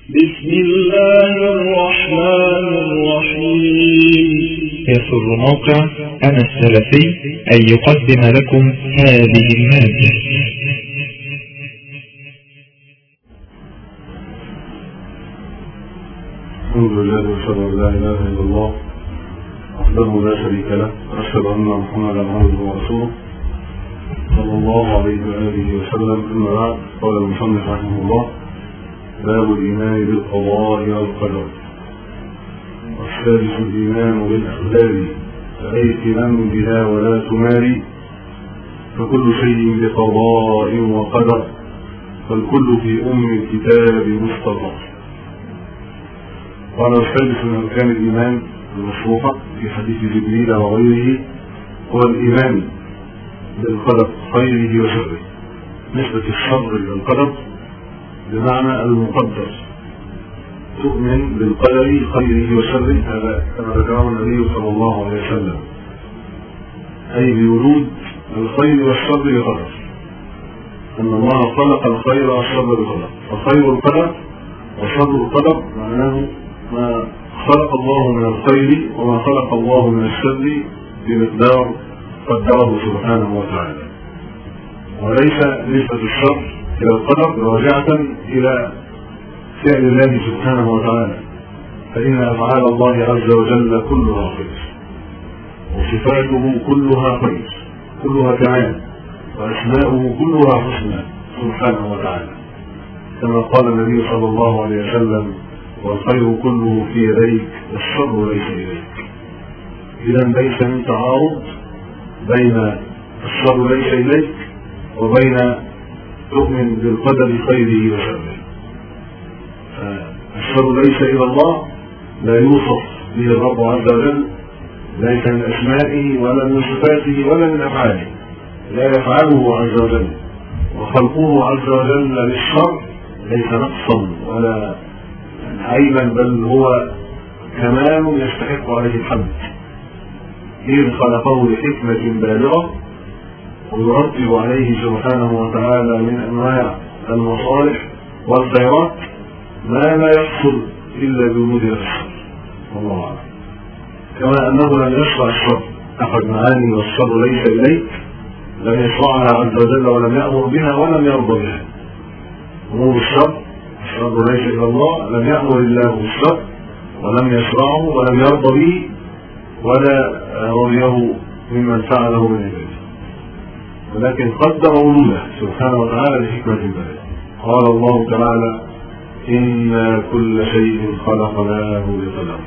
بسم الله الرحمن الرحيم يسر موقع أنا السلفي أن يقدم لكم هذه المادة الحمد لله واشهد ان لا اله الا الله وحده لا شريك له واشهد ان محمدا عبده ورسوله صلى الله عليه واله وسلم اما بعد قال المصنف رحمه الله باب الايمان بالقضاء والقدر والسادس الايمان بالاقدار فايقنا بها ولا تماري فكل شيء بقضاء وقدر فالكل في ام الكتاب مستقر قال السادس من أركان الإيمان المشروحة في حديث جبريل وغيره هو الإيمان بالقدر خيره وشره نسبة الشر إلى القدر بمعنى المقدر تؤمن بالقدر خيره وشره هذا كما ذكره النبي صلى الله عليه وسلم أي بوجود الخير والشر بقدر أن الله خلق الخير والشر بقدر فخير القدر وشر القدر معناه ما خلق الله من الخير وما خلق الله من الشر بمقدار قدره سبحانه وتعالى وليس نسبة الشر إلى القدر راجعة إلى فعل الله سبحانه وتعالى فإن أفعال الله عز وجل كلها خير وصفاته كلها خير كلها كمال وأسماؤه كلها حسنى سبحانه وتعالى كما قال النبي صلى الله عليه وسلم والخير كله في يديك والشر ليس إليك إذا ليس من تعارض بين الشر ليس إليك وبين تؤمن بالقدر خيره وشره الشر ليس إلى الله لا يوصف به الرب عز وجل ليس من أسمائه ولا من صفاته ولا من أفعاله لا يفعله عز وجل وخلقه عز وجل للشر ليس نقصا ولا عيبا بل هو كمال يستحق عليه الحمد إذ خلقه لحكمة بالغة ويرتب عليه سبحانه وتعالى من أنواع المصالح والخيرات ما لا يحصل إلا بوجود الشر والله أعلم كما أنه لم يشرع الشر أحد معاني والشر ليس إليك لم يشرعها عز وجل ولم يأمر بها ولم يرضى بها أمور الشر الشر ليس إلى الله لم يأمر الله بالشر ولم يشرعه ولم يرضى به ولا رضيه ممن فعله من عباده ولكن قدر وجوده سبحانه وتعالى لحكمة بالغة قال الله تعالى إنا كل شيء خلقناه بقدر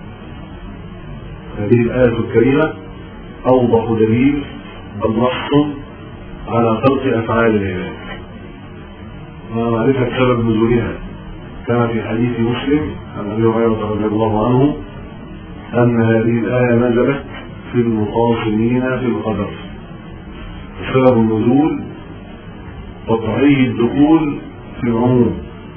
هذه الآية الكريمة أوضح دليل بل نص على خلق أفعال العباد ومعرفة سبب نزولها كما في حديث مسلم عن ابي هريره رضي الله عنه ان هذه الايه نزلت في المخاصمين في القدر سبب النزول قطعي الدخول في العموم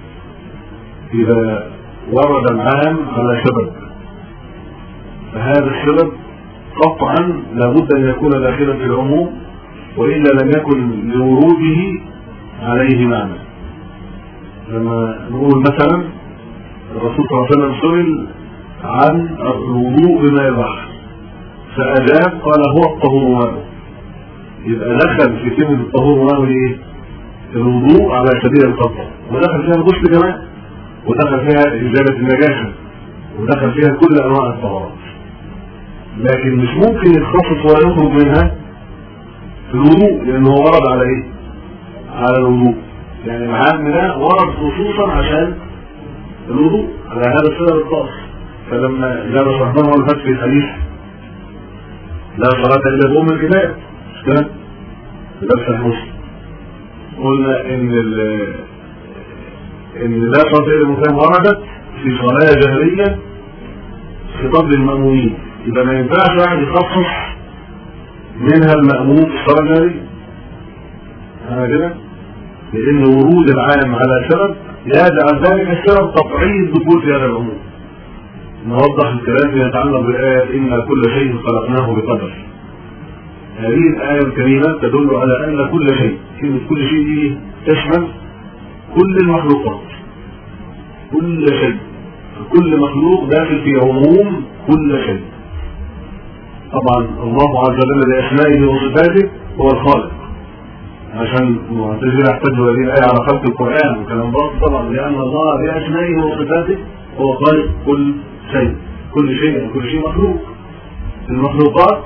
اذا ورد العام على سبب فهذا السبب قطعا لابد ان يكون داخلا في العموم والا لم يكن لوروده عليه معنى لما نقول مثلا الرسول صلى الله عليه وسلم سئل عن الوضوء بماء البحر فأجاب قال هو الطهور ماء يبقى دخل في كلمة الطهور ماء ايه؟ الوضوء على سبيل القطع ودخل فيها الغسل كمان ودخل فيها إزالة النجاسة ودخل فيها كل أنواع الطهارات لكن مش ممكن يتخصص ولا يخرج منها في الوضوء لأنه ورد على ايه؟ على الوضوء يعني العام ده ورد خصوصا عشان الوضوء على هذا السبب الخاص فلما جاء شرحناه والفتح في الحديث لا صلاة إلا بأم الكتاب مش كده؟ لبس المسلم قلنا إن ال إن لا صلاة إلا المسلم وردت في صلاة جهرية خطاب للمأمومين يبقى ما ينفعش واحد يخصص منها المأموم في الصلاة الجهرية أنا كده؟ لأن ورود العام على سبب يجعل ذلك السبب قطعي الدخول في هذا العموم. نوضح الكلام فيما يتعلق بالآية إن كل شيء خلقناه بقدر. هذه الآية الكريمة تدل على أن كل شيء كلمة كل شيء دي تشمل كل المخلوقات كل شيء كل مخلوق داخل في عموم كل شيء طبعا الله عز وجل بأسمائه وصفاته هو الخالق عشان المعتزلة يحتجوا هذه الآية على خلق القرآن وكلام باطل طبعا لأن الله بأسمائه وصفاته هو خالق كل شيء كل شيء كل شيء مخلوق المخلوقات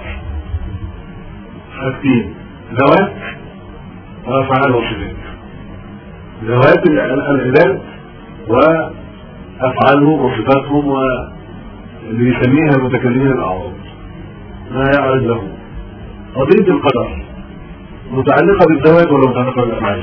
حاجتين ذوات وأفعال وصفات ذوات العباد وأفعالهم وصفاتهم واللي يسميها المتكلمين الأعراض ما يعرض له قضية القدر متعلقة بالذوات ولا متعلقة بالأفعال؟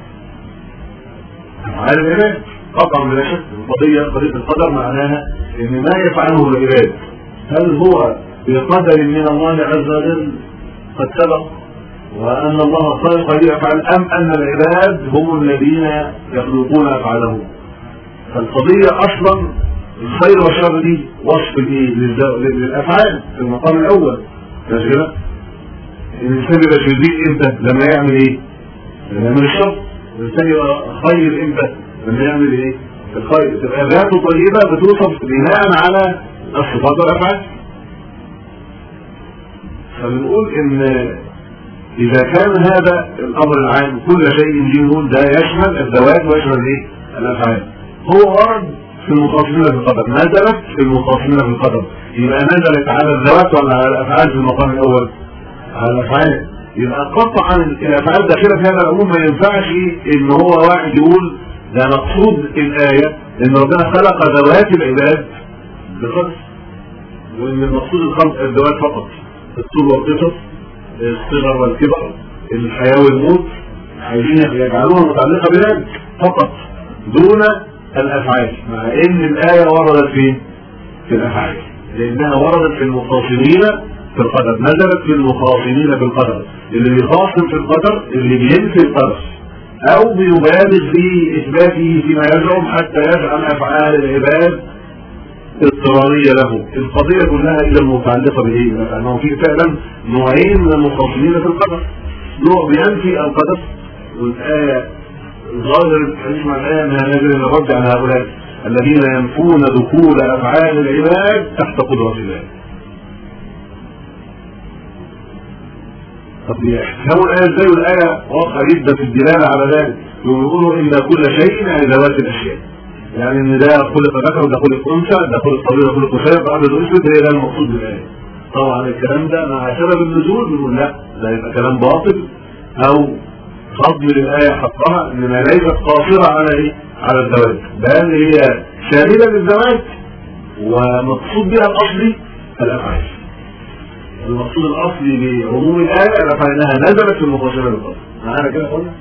أفعال العباد قطعا بلا شك القضية قضية القدر معناها إن ما يفعله العباد هل هو بقدر من الله عز وجل قد سبق وأن الله خلق هذه الأفعال أم أن العباد هم الذين يخلقون أفعالهم فالقضية أصلا الخير والشر دي وصف الايه للافعال في المقام الاول ماشي كده الانسان يبقى شرير امتى لما يعمل ايه لما يعمل الشر الانسان يبقى خير امتى لما يعمل ايه الخير تبقى ذاته طيبه بتوصف بناء على الصفات والافعال فبنقول ان اذا كان هذا الامر العام كل شيء يجي نقول ده يشمل الذوات ويشمل ايه الافعال هو ورد في المخاصمين في القدر نزلت في المخاصمين في القدر يبقى نزلت على الذوات ولا على الافعال في المقام الاول على الافعال يبقى قطعا الافعال داخله في هذا العموم ما ينفعش ان هو واحد يقول ده مقصود الايه ان ربنا خلق ذوات العباد بقدر وان المقصود الخلق الذوات فقط الطول والقصص الصغر والكبر الحياه والموت عايزين يجعلوها متعلقه بذلك فقط دون الافعال مع ان الايه وردت فين في الافعال لانها وردت في المخاصمين في القدر نزلت في المخاصمين بالقدر اللي بيخاصم في القدر اللي بينفي القدر او بيبالغ في اثباته فيما يزعم حتى يجعل افعال العباد اضطرارية له القضية كلها إذا متعلقة بإيه؟ لأنه في فعلا نوعين من المخاصمين في القدر نوع بينفي القدر والآية ظاهر الحديث مع الآية أنها نازلة للرد على هؤلاء الذين ينفون دخول أفعال العباد تحت قدرة الله. طب يفهموا الآية ازاي والآية واضحة جدا في الدلالة على ذلك يقولوا إن كل شيء يعني ذوات الأشياء. يعني إن ده خلق ذكر وده خلق أنثى ده خلق طويل وده خلق قصير ده أبيض وأسود هي ده المقصود بالآية. طبعا الكلام ده مع سبب النزول بنقول لا ده يبقى كلام باطل أو فضل الآية حقها إنما ليست قاصرة على إيه؟ على الزواج بل هي شاملة للزواج ومقصود بها الأصلي الأفعال المقصود الأصلي بعموم الآية الأفعال إنها نزلت في المباشرة بالقصد معانا كده قلنا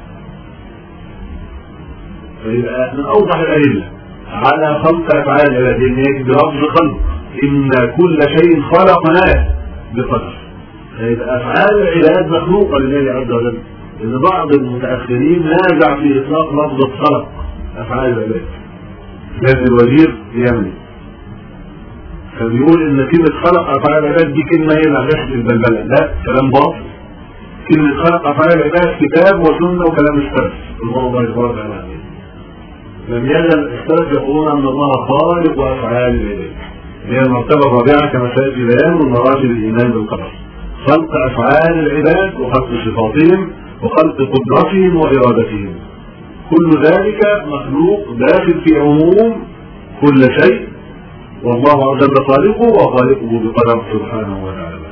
فيبقى من أوضح الأدلة على خلق أفعال العباد إن هي بلفظ خلق إن كل شيء خلقناه بقدر فيبقى أفعال العباد مخلوقة لله عز وجل ان بعض المتاخرين نازع في اطلاق لفظ خلق افعال العباد لازم الوزير يمني فبيقول ان كلمه خلق افعال العباد دي كلمه هي اللي هتحدث البلبله لا كلام باطل كلمه خلق افعال العباد كتاب وسنه وكلام السلف الله الله تبارك وتعالى لم يزل السلف يقولون ان الله خالق افعال العباد هي المرتبه الرابعه كما سياتي بيان من مراتب الايمان بالقدر خلق افعال العباد وخلق صفاتهم وخلق قدرتهم وإرادتهم كل ذلك مخلوق داخل في عموم كل شيء والله عز وجل خالقه وخالقه بقدر سبحانه وتعالى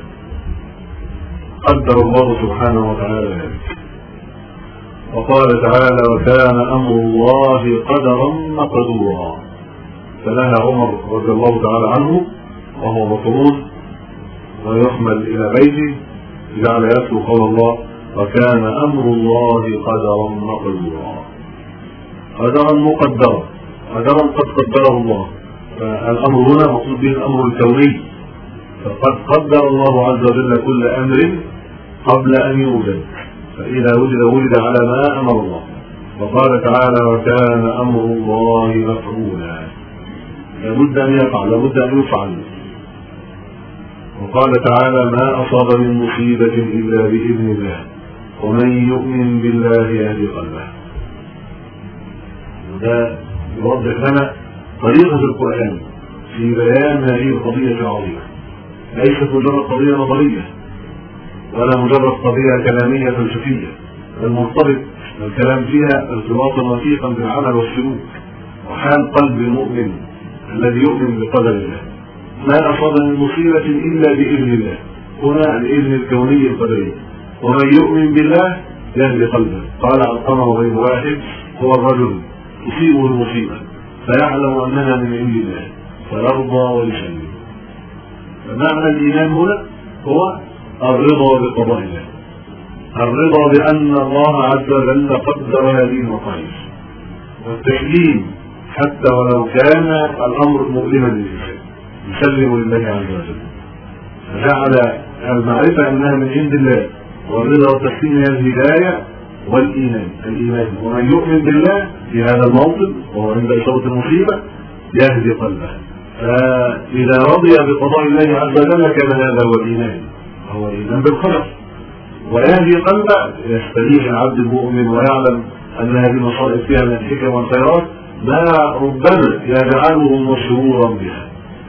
قدر الله سبحانه وتعالى ذلك وقال تعالى وكان أمر الله قدرا مقدورا فنهى عمر رضي الله تعالى عنه وهو مطرود ويحمل إلى بيته جعل يتلو قول الله وكان أمر الله قدرا مقدورا قدرا مقدرا قدرا قد قدره الله فالأمر هنا مقصود به الأمر الكوني فقد قدر الله عز وجل كل أمر قبل أن يوجد فإذا وجد وجد على ما أمر الله وقال تعالى وكان أمر الله مفعولا لابد أن يقع لابد أن يفعل وقال تعالى ما أصاب من مصيبة إلا بإذن الله ومن يؤمن بالله يهدي قلبه وده يوضح لنا طريقة القرآن في بيان هذه القضية العظيمة ليست مجرد قضية نظرية ولا مجرد قضية كلامية فلسفية بل مرتبط الكلام فيها ارتباطا وثيقا بالعمل والسلوك وحال قلب المؤمن الذي يؤمن بقدر الله ما أصاب من مصيبة إلا بإذن الله هنا الإذن الكوني القدري ومن يؤمن بالله يهدي قلبه قال علقمه غير واحد هو الرجل تصيبه المصيبة فيعلم أنها من عند الله فيرضى ويسلم فمعنى الإيمان هنا هو الرضا بقضاء الله الرضا بأن الله عز وجل قدر هذه المقاييس والتسليم حتى ولو كان الأمر مؤلما للإنسان يسلم لله عز وجل فجعل المعرفة أنها من عند الله والرضا والتسليم هي الهداية والإيمان الإيمان ومن يؤمن بالله في هذا الموطن وهو عند إصابة المصيبة يهدي قلبه فإذا رضي بقضاء الله عز وجل كان هذا هو الإيمان هو الإيمان بالقدر ويهدي قلبه يستريح العبد المؤمن ويعلم أن هذه المصائب فيها من الحكم والخيرات ما ربما يجعله مسرورا بها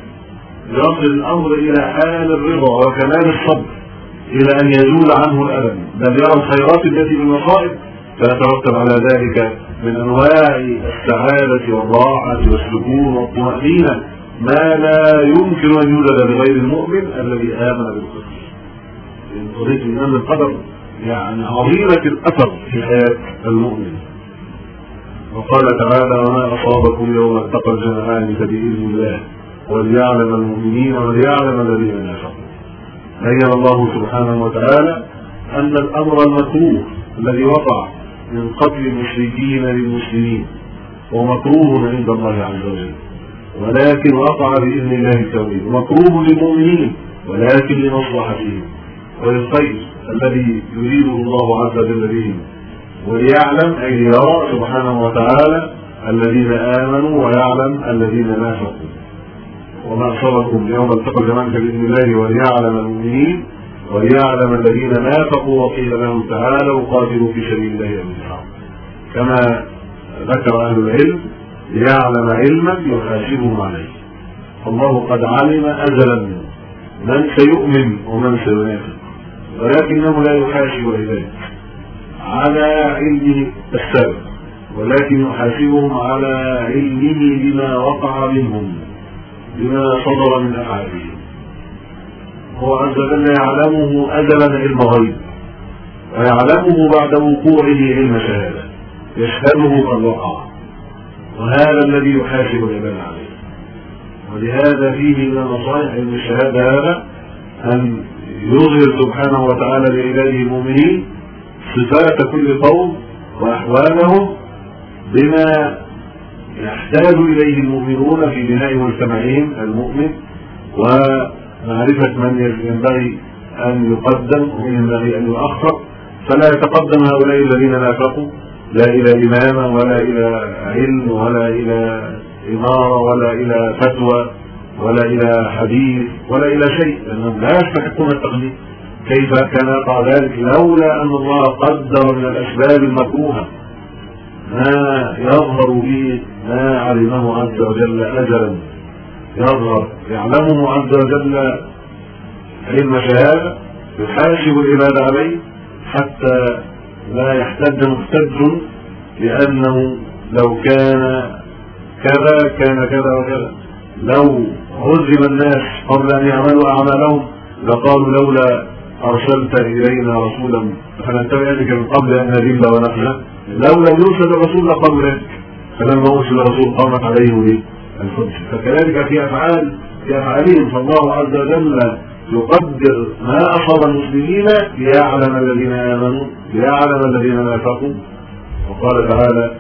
يصل الأمر إلى حال الرضا وكمال الصبر إلى أن يزول عنه الألم بل يرى الخيرات التي بالمصائب فيترتب على ذلك من أنواع السعادة والراحة والسكون والطمأنينة ما لا يمكن أن يوجد لغير المؤمن الذي آمن بالقدر قضية الإيمان بالقدر يعني عظيمة الأثر في حياة المؤمن وقال تعالى وما أصابكم يوم التقى الجمعان فبإذن الله وليعلم المؤمنين وليعلم الذين نافقوا بين الله سبحانه وتعالى أن الأمر المكروه الذي وقع من قتل المشركين للمسلمين ومكروه عند الله عز وجل ولكن وقع بإذن الله التوحيد مكروه للمؤمنين ولكن لمصلحتهم وللخير الذي يريده الله عز وجل بهم وليعلم أي يرى سبحانه وتعالى الذين آمنوا ويعلم الذين نافقوا وما أصابكم يوم التقى الجمعان بإذن الله وليعلم المؤمنين وليعلم الذين نافقوا وقيل لهم تعالوا قاتلوا في سبيل الله أو كما ذكر أهل العلم ليعلم علما يحاسبهم عليه الله قد علم أزلا من سيؤمن ومن سينافق ولكنه لا يحاسب عباده على علمه السابق ولكن يحاسبهم على علمه بما وقع منهم بما صدر من افعالهم هو عز وجل يعلمه ازلا علم غيب ويعلمه بعد وقوعه علم شهاده يشهده قد وقع وهذا الذي يحاسب العباد عليه ولهذا فيه من نصائح علم الشهاده هذا ان يظهر سبحانه وتعالى لعباده المؤمنين صفات كل قوم واحوالهم بما يحتاج اليه المؤمنون في بناء مجتمعهم المؤمن ومعرفه من ينبغي ان يقدم ومن ينبغي ان يؤخر فلا يتقدم هؤلاء الذين نافقوا لا الى امامه ولا الى علم ولا الى اماره ولا الى فتوى ولا إلى حديث ولا إلى شيء لأنهم لا يستحقون التقليد كيف كان يقع ذلك لولا أن الله قدر من الأسباب المكروهة ما يظهر به ما علمه عز وجل أجلا يظهر يعلمه عز وجل علم شهادة يحاسب العباد عليه حتى لا يحتج محتج لأنه لو كان كذا كان كذا وكذا لو هزم الناس قبل ان يعملوا اعمالهم لقالوا لولا ارسلت الينا رسولا فنتبع ذلك من قبل ان نذل ونحن لو لم يرسل الرسول لقالوا ذلك فلما ارسل الرسول قامت عليه ايه؟ الحجه فكذلك في افعال في افعالهم فالله عز وجل يقدر ما اصاب المسلمين ليعلم الذين امنوا ليعلم الذين نافقوا وقال تعالى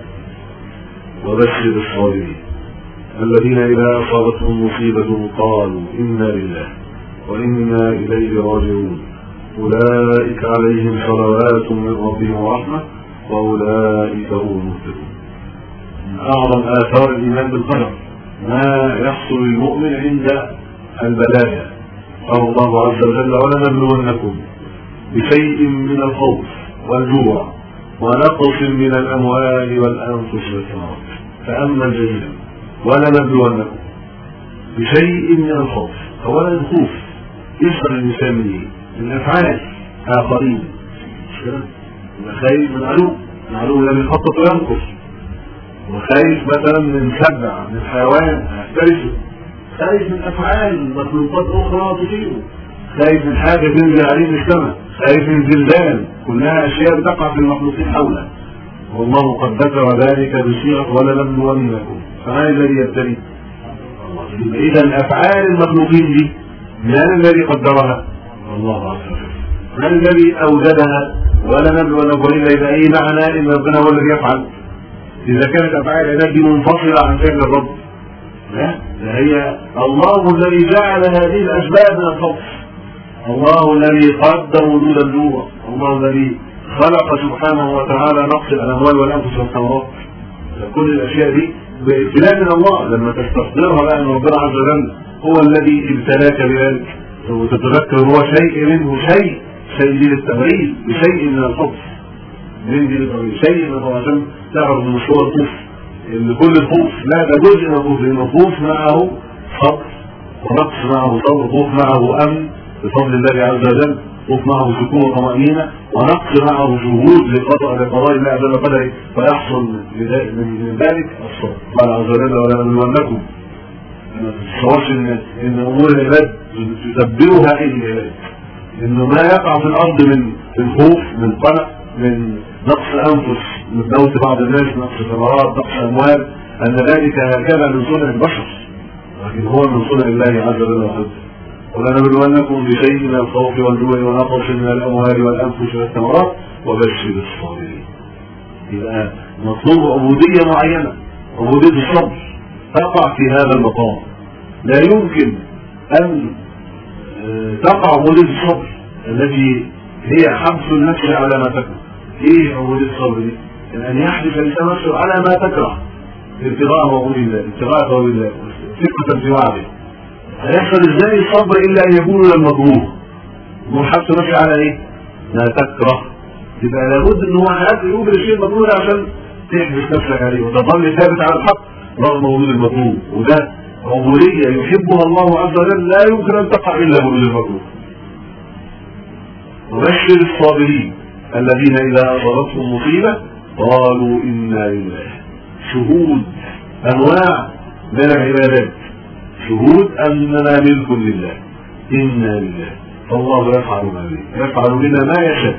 وبشر الصابرين الذين إذا أصابتهم مصيبة قالوا إنا لله وإنا إليه راجعون أولئك عليهم صلوات من ربهم ورحمة وأولئك هم المهتدون من أعظم آثار الإيمان بالقدر ما يحصل للمؤمن عند البلايا قال الله عز وجل ولنبلونكم بشيء من الخوف والجوع ونقص من الأموال والأنفس والثمرات فأما الجميل ولنبلونكم بشيء من الخوف اولا الخوف يشغل الانسان من ايه؟ من افعال اخرين مش كده؟ يبقى خايف من عدو من عدو لم يخطط وينقص وخايف مثلا من سبع من حيوان هيفترسه خايف من افعال مخلوقات اخرى تصيبه خايف من حاجه تنزل عليه من السماء خايف من زلزال كلها اشياء بتقع في المخلوقين حوله والله قد ذكر ذلك بصيغه ولنبلونكم فما الذي يبتلي اذا افعال المخلوقين دي من الذي قدرها الله عز وجل من الذي اوجدها ولا نبلونكم الا اذا اي معنى ان ربنا هو الذي يفعل اذا كانت افعال العباد دي منفصله عن فعل الرب لا ده هي الله الذي جعل هذه الاسباب من الخوف الله الذي قدر وجود الجوع الله الذي خلق سبحانه وتعالى نقص الاموال والانفس والثمرات كل الاشياء دي بابتلاء من الله لما تستحضرها بقى ان ربنا عز وجل هو الذي ابتلاك بذلك وتتذكر هو شيء منه شيء شيء دي للتمريض بشيء من الخوف من دي للتمريض شيء من الخوف عشان تعرف ان مش هو الخوف ان كل الخوف لا ده جزء من الخوف لان الخوف معه صبر ونقص معه صبر خوف معه امن بفضل الله عز وجل خوف معه سكون وطمأنينة ونقص معه شهود لقضاء لقضاء الله عز وجل قدره فيحصل من ذلك الصبر قال عز وجل ولنبلونكم ما تتصورش ان ان امور العباد تدبرها اي العباد انه ما يقع في الارض من من خوف من قلق من نقص انفس من موت بعض الناس نقص ثمرات نقص اموال ان ذلك هكذا من صنع البشر لكن هو من صنع الله عز وجل وحده ولنبلونكم بشيء من الخوف والجوع ونقص من الاموال والانفس والثمرات وبشر الصابرين يبقى مطلوب عبوديه معينه عبوديه الصبر تقع في هذا المقام لا يمكن ان تقع عبوديه الصبر التي هي حبس النفس على ما تكره ايه عبوديه الصبر دي؟ ان يحبس الانسان نفسه على ما تكره ابتغاء وعود الله ابتغاء ثواب الله ثقه في وعده هيحصل ازاي الصبر الا ان يكون للمكروه وحبس نفسه على ايه؟ ما تكره يبقى لابد ان هو يقوم بالشيء المكروه عشان تحبس نفسك عليه وتظل ثابت على الحق رغم وجود المكروه وده عبودية يحبها الله عز وجل لا يمكن أن تقع إلا بوجود المكروه وبشر الصابرين الذين إذا أصابتهم مصيبة قالوا إنا لله شهود أنواع من العبادات شهود أننا ملك لله إنا لله فالله يفعل ما يريد يفعل بنا ما يشاء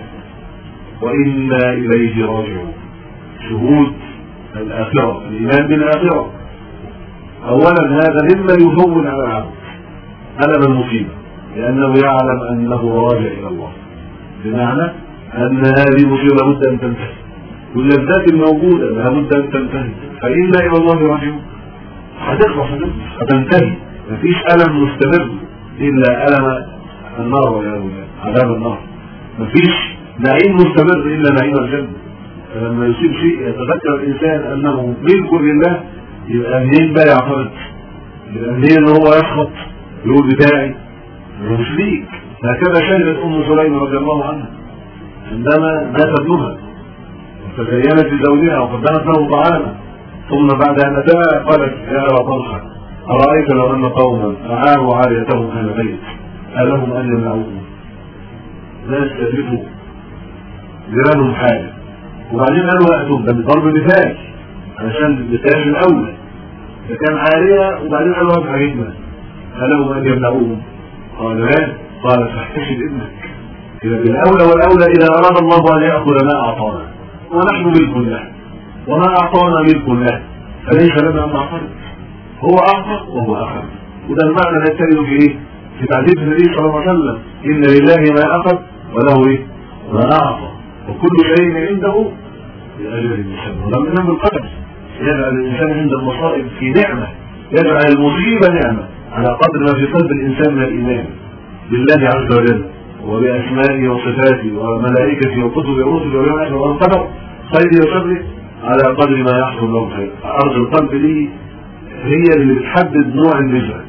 وإنا إليه راجعون شهود الآخرة الإيمان بالآخرة أولا هذا مما يهون على العبد ألم المصيبة لأنه يعلم أنه راجع إلى الله بمعنى أن هذه المصيبة لابد أن تنتهي واللذات الموجودة لابد أن تنتهي فإنا إلى الله راجعون هتخلص هتنتهي مفيش ألم مستمر إلا ألم النار والعياذ بالله عذاب النار مفيش نعيم مستمر إلا نعيم الجنة فلما يصيب شيء يتذكر الإنسان أنه ملك لله يبقى منين بقى يعترض؟ يبقى منين ان هو يسخط يقول بتاعي هو مش ليك هكذا شهدت ام سليم رضي الله عنها عندما مات ابنها وتزينت لزوجها وقدمت له طعاما ثم بعد ان اتى قالت يا ابا طلحه ارايت لو ان قوما اعاروا عاريتهم اهل بيت الهم ان يمنعوهم ناس يدركوا جيرانهم حاجه وبعدين قالوا وقتهم ده بضرب مثال علشان النتائج الاولى ده كان عاريه وبعدين قالوا وضع جدا فلهم ان يمنعوهم قال لا قال فاحتشد ابنك اذا بالاولى والاولى اذا اراد الله ان ياخذ ما اعطانا ونحن ملك له وما اعطانا ملك له فليس لنا ان نعترض هو اعطى وهو اخذ وده المعنى اللي يتجد في ايه؟ في تعذيب النبي صلى الله عليه وسلم ان لله ما اخذ وله ايه؟ ما اعطى وكل شيء عنده لاجل مسمى ولم ينام بالقدر يجعل الانسان عند المصائب في نعمه يجعل المصيبه نعمه على قدر ما في قلب الانسان من الايمان بالله عز وجل وباسمائه وصفاته وملائكته وكتبه ورسله واليوم الاخر والقدر خيره وشره على قدر ما يحصل له خير ارض القلب دي هي اللي بتحدد نوع النزعه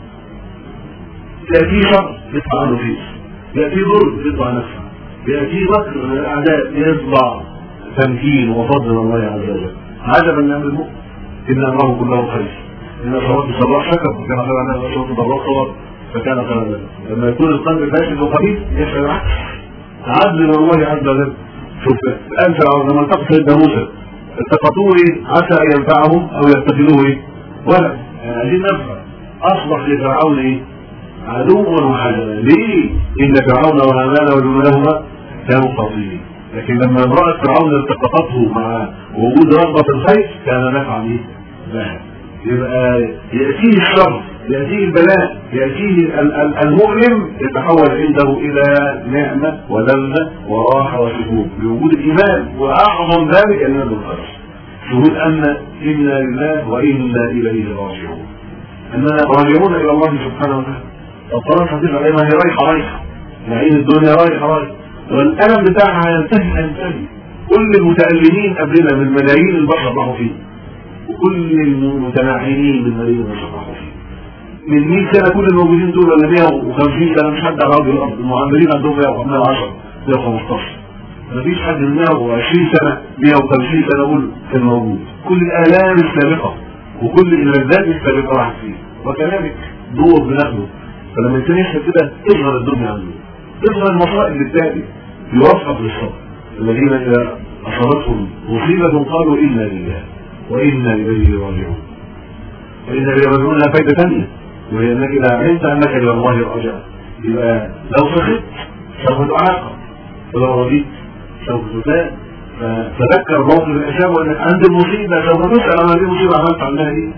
ياتي شر يطلع عنه فيه ياتي ضر يطلع نفسه ياتي مكر من الاعداء يطلع تمكين وفضل الله عز وجل عجبا من امر المؤمن ان امره كله خير إن صلاة الضراء شكر وكان خير أن صلاة الضراء صبر فكان خير ذلك لما يكون القلب فاسد وخبيث يفعل العكس عدل من الله عز وجل شوف أنت لما التقط سيدنا موسى التقطوه إيه؟ عسى أن ينفعهم أو يتخذوه إيه؟ ولد يعني عايزين نفع أصبح لفرعون إيه؟ عدوا وعدوا ليه؟ إن فرعون وهامان وجنودهما كانوا خاطئين لكن لما امرأة فرعون التقطته مع وجود رغبة في الخير كان نفعا إيه؟ لها يبقى يأتيه الشر يأتيه البلاء يأتيه ال- ال- المؤلم يتحول عنده إلى نعمة ولذة وراحة وسكون بوجود الإيمان وأعظم ذلك الإيمان بالخير شهود أن إنا لله وإنا إليه راجعون أننا راجعون إلى الله سبحانه وتعالى الطرف هتبقى علينا هي رايحة رايحة نعيم الدنيا رايحة رايحة والألم بتاعها ينتهي ينتهي كل المتألمين قبلنا من ملايين البشر راحوا فيه وكل المتناعمين من ملايين البشر راحوا فيه من 100 سنة كل الموجودين دول ولا 150 سنة مش حد على وجه الأرض المعمرين عندهم 110 115 مفيش حد من 120 سنة 150 سنة دول كان موجود كل الآلام السابقة وكل الملذات السابقة راحت فيه وكذلك دور بناخده فلما الانسان يحسب كده تظهر الدنيا عنده تظهر المصائب بالتالي يوفق للصبر الذين اذا اصابتهم مصيبه قالوا انا لله وانا اليه راجعون وانا اليه راجعون لها فائده ثانيه وهي انك اذا علمت انك الى الله راجع يبقى لو سخطت سوف تعاقب ولو رضيت سوف تثاب فتذكر موقف الاسلام وانك عند المصيبه سوف تسال عن هذه المصيبه عملت عنها ايه؟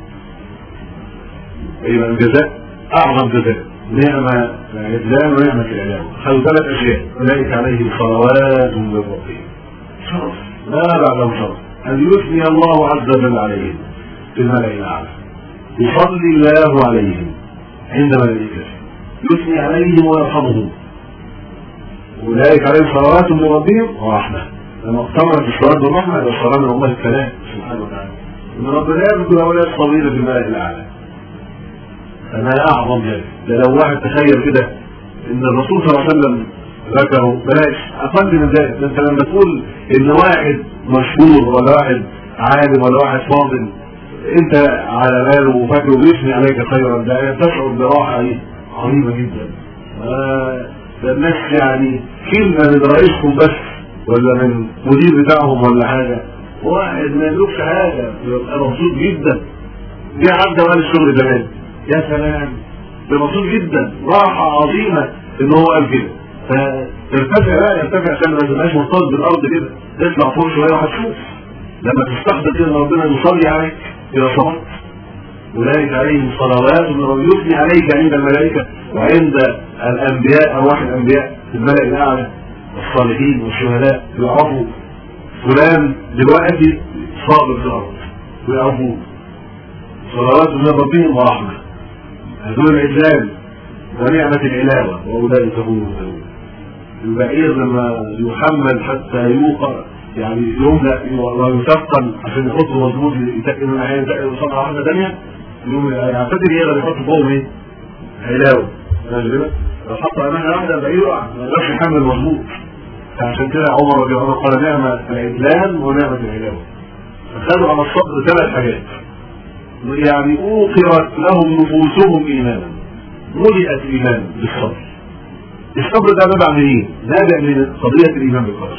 يبقى الجزاء اعظم جزاء نعمة الإسلام ونعمة الإعلام خلوا ثلاث أشياء أولئك عليهم صلوات من ربهم شرف لا بعده شرف أن يثني الله عز وجل عليهم في الملأ الأعلى يصلي الله عليهم عند ملائكته يثني عليهم ويرحمهم أولئك عليهم صلوات من ربهم ورحمة لما اقترنت الصلاة بالرحمة يبقى الصلاة من الله الكلام سبحانه وتعالى إن ربنا يذكر هؤلاء الصغيرة في الملأ الأعلى فما اعظم ذلك ده لو واحد تخيل كده ان الرسول صلى الله عليه وسلم ذكره بلاش اقل من ذلك ده انت لما تقول ان واحد مشهور ولا واحد عالم ولا واحد فاضل انت على باله وفاكره بيثني عليك خيرا ده تشعر براحه ايه عظيمه جدا آه، ده الناس يعني كلمه من رئيسهم بس ولا من مدير بتاعهم ولا حاجه واحد ما يملكش حاجه يبقى مبسوط جدا دي عدى وقال الشغل زمان يا سلام ده مبسوط جدا راحة عظيمة ان هو قال كده فترتفع بقى يرتفع عشان ما تبقاش مرتبط بالارض كده تطلع فوق شوية وهتشوف لما تستحضر كده ان ربنا يصلي عليك اذا صبرت اولئك عليهم صلوات من ربهم يثني عليك عند الملائكة وعند الانبياء ارواح الانبياء في الملأ الاعلى والصالحين والشهداء يعرفوا فلان دلوقتي صابر في الارض ويعرفوه صلوات من ربهم ورحمة هذول الإسلام ونعمة العلاوة وأولئك هم المهتدون البعير لما يحمل حتى يوقع يعني يملأ ويثقل عشان يحطه مظبوط يتقل من عين يتقل وصنع واحدة ثانية يقوم يعتبر ايه اللي يحط فوقهم ايه؟ علاوة فاهم كده؟ لو حط أمانة واحدة البعير يقع ما يقدرش يحمل مظبوط فعشان كده عمر رضي الله عنه قال نعمة الإسلام ونعمة العلاوة فخدوا على الصبر ثلاث حاجات يعني اوقرت لهم نفوسهم ايمانا ملئت ايمانا بالصبر الصبر ده نبع من ايه؟ نابع من قضية الايمان بالقدر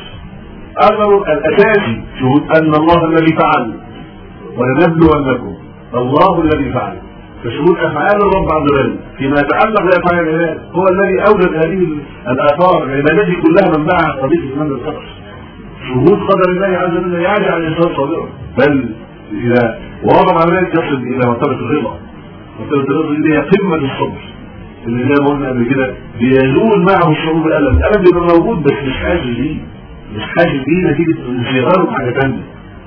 اثر الاساسي شهود ان الله الذي فعل ولنبلونكم الله الذي فعل فشهود افعال الرب عز وجل فيما يتعلق بافعال العباد هو الذي اوجد هذه الاثار العبادات دي كلها منبعها قضيه الايمان بالقدر شهود قدر الله عز وجل يجعل الانسان صابرا بل اذا ووضع على ذلك يصل الى مرتبه الرضا مرتبه الرضا دي هي قمه الصبر اللي زي ما قلنا قبل كده بيزول معه الشعور بالالم الالم بيبقى موجود بس مش حاسس بيه مش حاسس بيه نتيجه انشغاله بحاجه ثانيه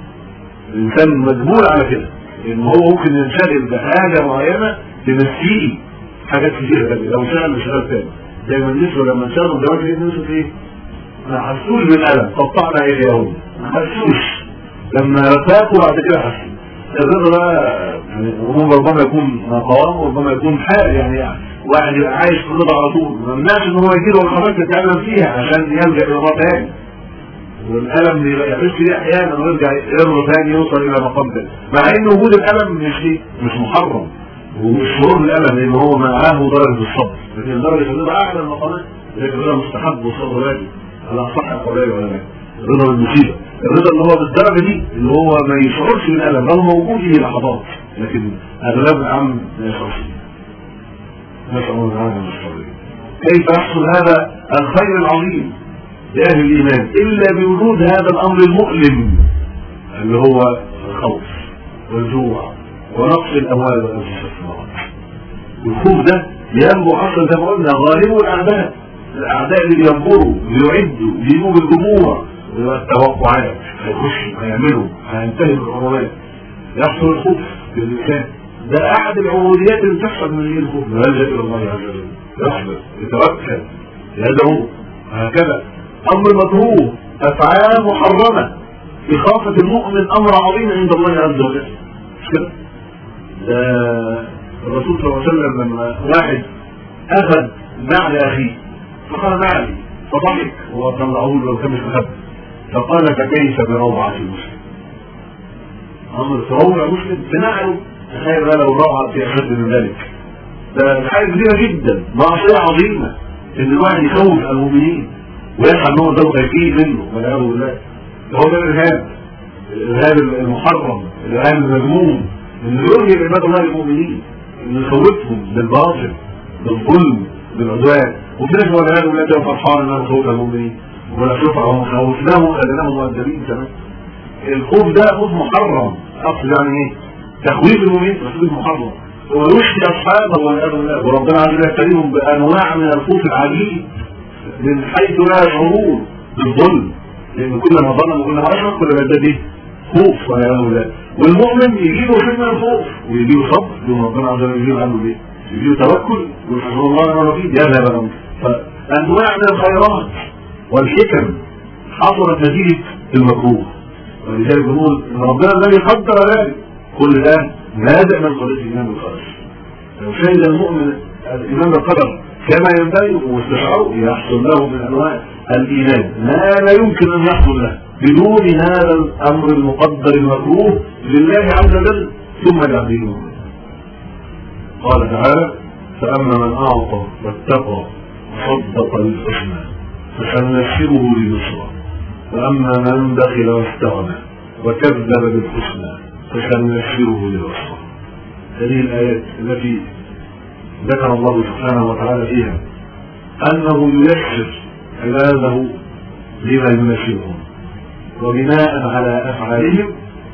الانسان مجبور على كده ان هو ممكن ينشغل بحاجه معينه تنسيه حاجات كتير تانية لو شغل بشغل تاني زي ما النسوة لما انشغلوا دلوقتي لقيت نفسه ايه؟ ما حسوش بالالم قطعنا ايديهم ما حسوش لما رتاقوا بعد كده حسوا الرضا ده يعني ربما ربما يكون مقام وربما يكون حال يعني, يعني واحد يبقى عايش في الرضا على طول ما يمنعش ان هو يجي له الحاجات يتعلم فيها عشان يلجا الى الله تاني والالم يعيش فيه احيانا ويرجع يمر ثاني يوصل الى مقام ثاني مع ان وجود الالم مش ايه مش محرم ومش شعور بالالم لان هو معاه درجه الصبر لكن درجه الرضا اعلى المقامات لكن الرضا مستحب والصبر واجب على اصح اقوالي ولا لا الرضا بالمصيبه الرضا اللي هو بالدرجه دي اللي هو ما يشعرش بالالم رغم وجوده لحظات لكن اغلب العام لا يشعر فيه نسال الله تعالى من الصبر كيف يحصل هذا الخير العظيم لأهل الإيمان إلا بوجود هذا الأمر المؤلم اللي هو الخوف والجوع ونقص الأموال والأنفس الثمرات والخوف ده ينبو أصلا زي ما قلنا غالبه الأعداء الأعداء اللي بينبروا بيعدوا بيجيبوا بالجموع والتوقعات هيخشوا هيعملوا هينتهي بالعروبات يحصل الخوف في الإنسان ده أحد العبوديات اللي بتحصل من غير الخوف يلجأ إلى الله عز وجل يصبر يتوكل يدعو هكذا امر مكروه افعال محرمه اخافه المؤمن امر عظيم عند الله عز وجل مش كده؟ ده الرسول صلى الله عليه وسلم لما واحد اخذ نعل اخيه فقال نعلي فضحك هو طلعه له لو كان مش مخبي فقال فكيف بروعه المسلم امر تروع مسلم بنعله تخيل بقى لو روعه في اشد من ذلك ده حاجه كبيره جدا معصيه عظيمه ان الواحد يخوف المؤمنين ويسعى ان هو ده خايفين منه والعياذ بالله ده هو ده الارهاب الارهاب المحرم الارهاب المذموم انه يرهب عباد الله المؤمنين انه يخوفهم بالباطل بالظلم بالعدوان وفي ناس والعياذ بالله ده فرحان ان انا خوف المؤمنين ولا شفعهم خوفناهم خليناهم مؤدبين كمان الخوف ده خوف محرم اصل يعني ايه تخويف المؤمنين تخويف محرم ويشفي اصحابه والعياذ بالله وربنا عز وجل يبتليهم بانواع من الخوف العجيب من حيث لا يشعرون بالظلم لان كل ما ظلم وكل ما اشرك كل ما ازداد ايه؟ خوف والعياذ بالله والمؤمن يجيله شيء من الخوف ويجيله صبر يوم ربنا عز وجل يجيب عنه ايه؟ يجيله توكل ويحسن الله ونعم الوكيل يذهب الامر فانواع من الخيرات والحكم حصلت نتيجه المكروه ولذلك بنقول ان ربنا الذي قدر ذلك كل ده نابع من قضيه الايمان بالقدر لو شهد المؤمن الايمان بالقدر كما ينبغي واستشعاره يحصل له من انواع الايمان ما لا يمكن ان يحصل له بدون هذا الامر المقدر المكروه لله عز وجل ثم لعبده قال تعالى فاما من اعطى واتقى وصدق بالحسنى فسنيسره لليسرى واما من بخل واستغنى وكذب بالحسنى فسنيسره للعسرى هذه الايات التي ذكر الله سبحانه وتعالى فيها انه ييسر عباده لما يناسبهم وبناء على افعالهم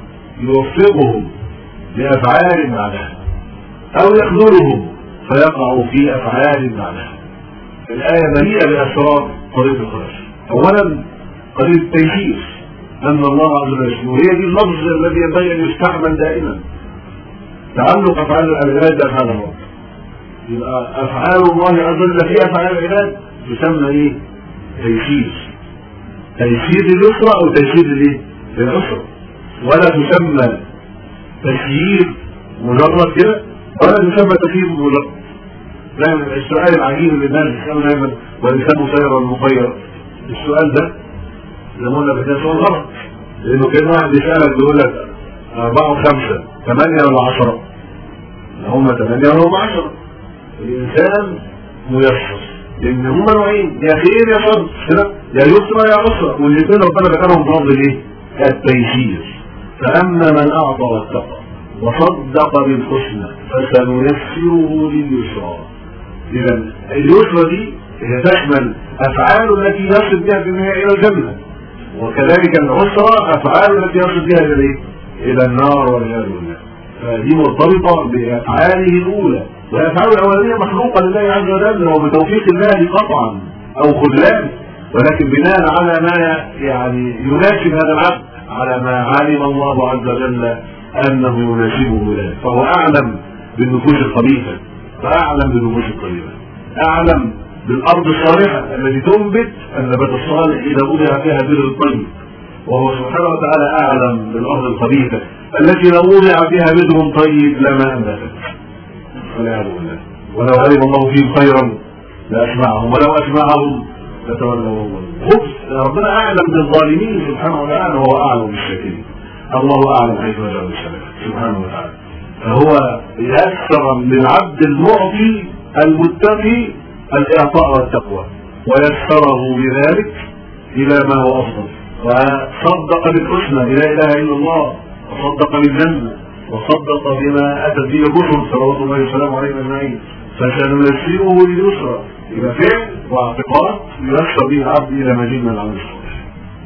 يوفقهم لافعال بعدها او يخذلهم فيقعوا في افعال بعدها الايه مليئه باسرار قضيه الخلاص اولا قضيه التيسير ان الله عز وجل وهي دي اللفظ الذي ينبغي ان يستعمل دائما تعلق افعال العباد بافعال الله يبقى افعال الله عز وجل في افعال العباد تسمى ايه؟ تيسير تيسير لليسرى او تيسير للايه؟ للعسرى ولا تسمى تسيير مجرد كده ولا تسمى تسيير مجرد دايما السؤال العجيب اللي الناس بيسالوا دايما والانسان مسير ولا مخير السؤال ده زي ما قلنا ده سؤال غلط لانه كان واحد بيسالك بيقول لك أربعة وخمسة ثمانية ولا عشرة؟ هم ثمانية ولا هم عشرة الإنسان ميسر لأن هم نوعين يا خير يا شر كده يا يسرى يا عسرى والاثنين ربنا ذكرهم بفضل إيه؟ التيسير فأما من أعطى واتقى وصدق بالحسنى فسنيسره لليسرى إذا اليسرى دي هي تشمل أفعال التي يصل بها في النهاية إلى الجنة وكذلك العسرى أفعال التي يصل بها إلى إيه؟ إلى النار والعياذ بالله فدي مرتبطة بأفعاله الأولى والأفعال الأولانية مخلوقة لله عز وجل وبتوفيق الله قطعا أو خذلان ولكن بناء على ما يعني يناسب هذا العبد على ما علم الله عز وجل أنه يناسبه ذلك فهو أعلم بالنفوس الخبيثة وأعلم بالنفوس الطيبة أعلم بالأرض الصالحة التي تنبت النبات الصالح إذا وضع فيها بر الطيب وهو سبحانه وتعالى أعلم بالأرض الخبيثة التي لو وضع فيها بدر طيب لما أنبتت والعياذ بالله ولو علم الله فيهم خيرا لأسمعهم ولو أسمعهم لتولوا وهم خبث ربنا اعلم بالظالمين سبحانه وتعالى وهو اعلم بالشاكرين الله اعلم حيث يجعل السلام سبحانه وتعالى فهو يسر للعبد المعطي المتقي الاعطاء والتقوى ويسره بذلك الى ما هو افضل وصدق بالحسنى لا اله الا الله وصدق بالجنه وصدق بما اتت به الرسل صلوات الله وسلامه عليه اجمعين فسنيسره لليسرى الى فعل واعتقاد ييسر به العبد الى مزيد من العمل الصالح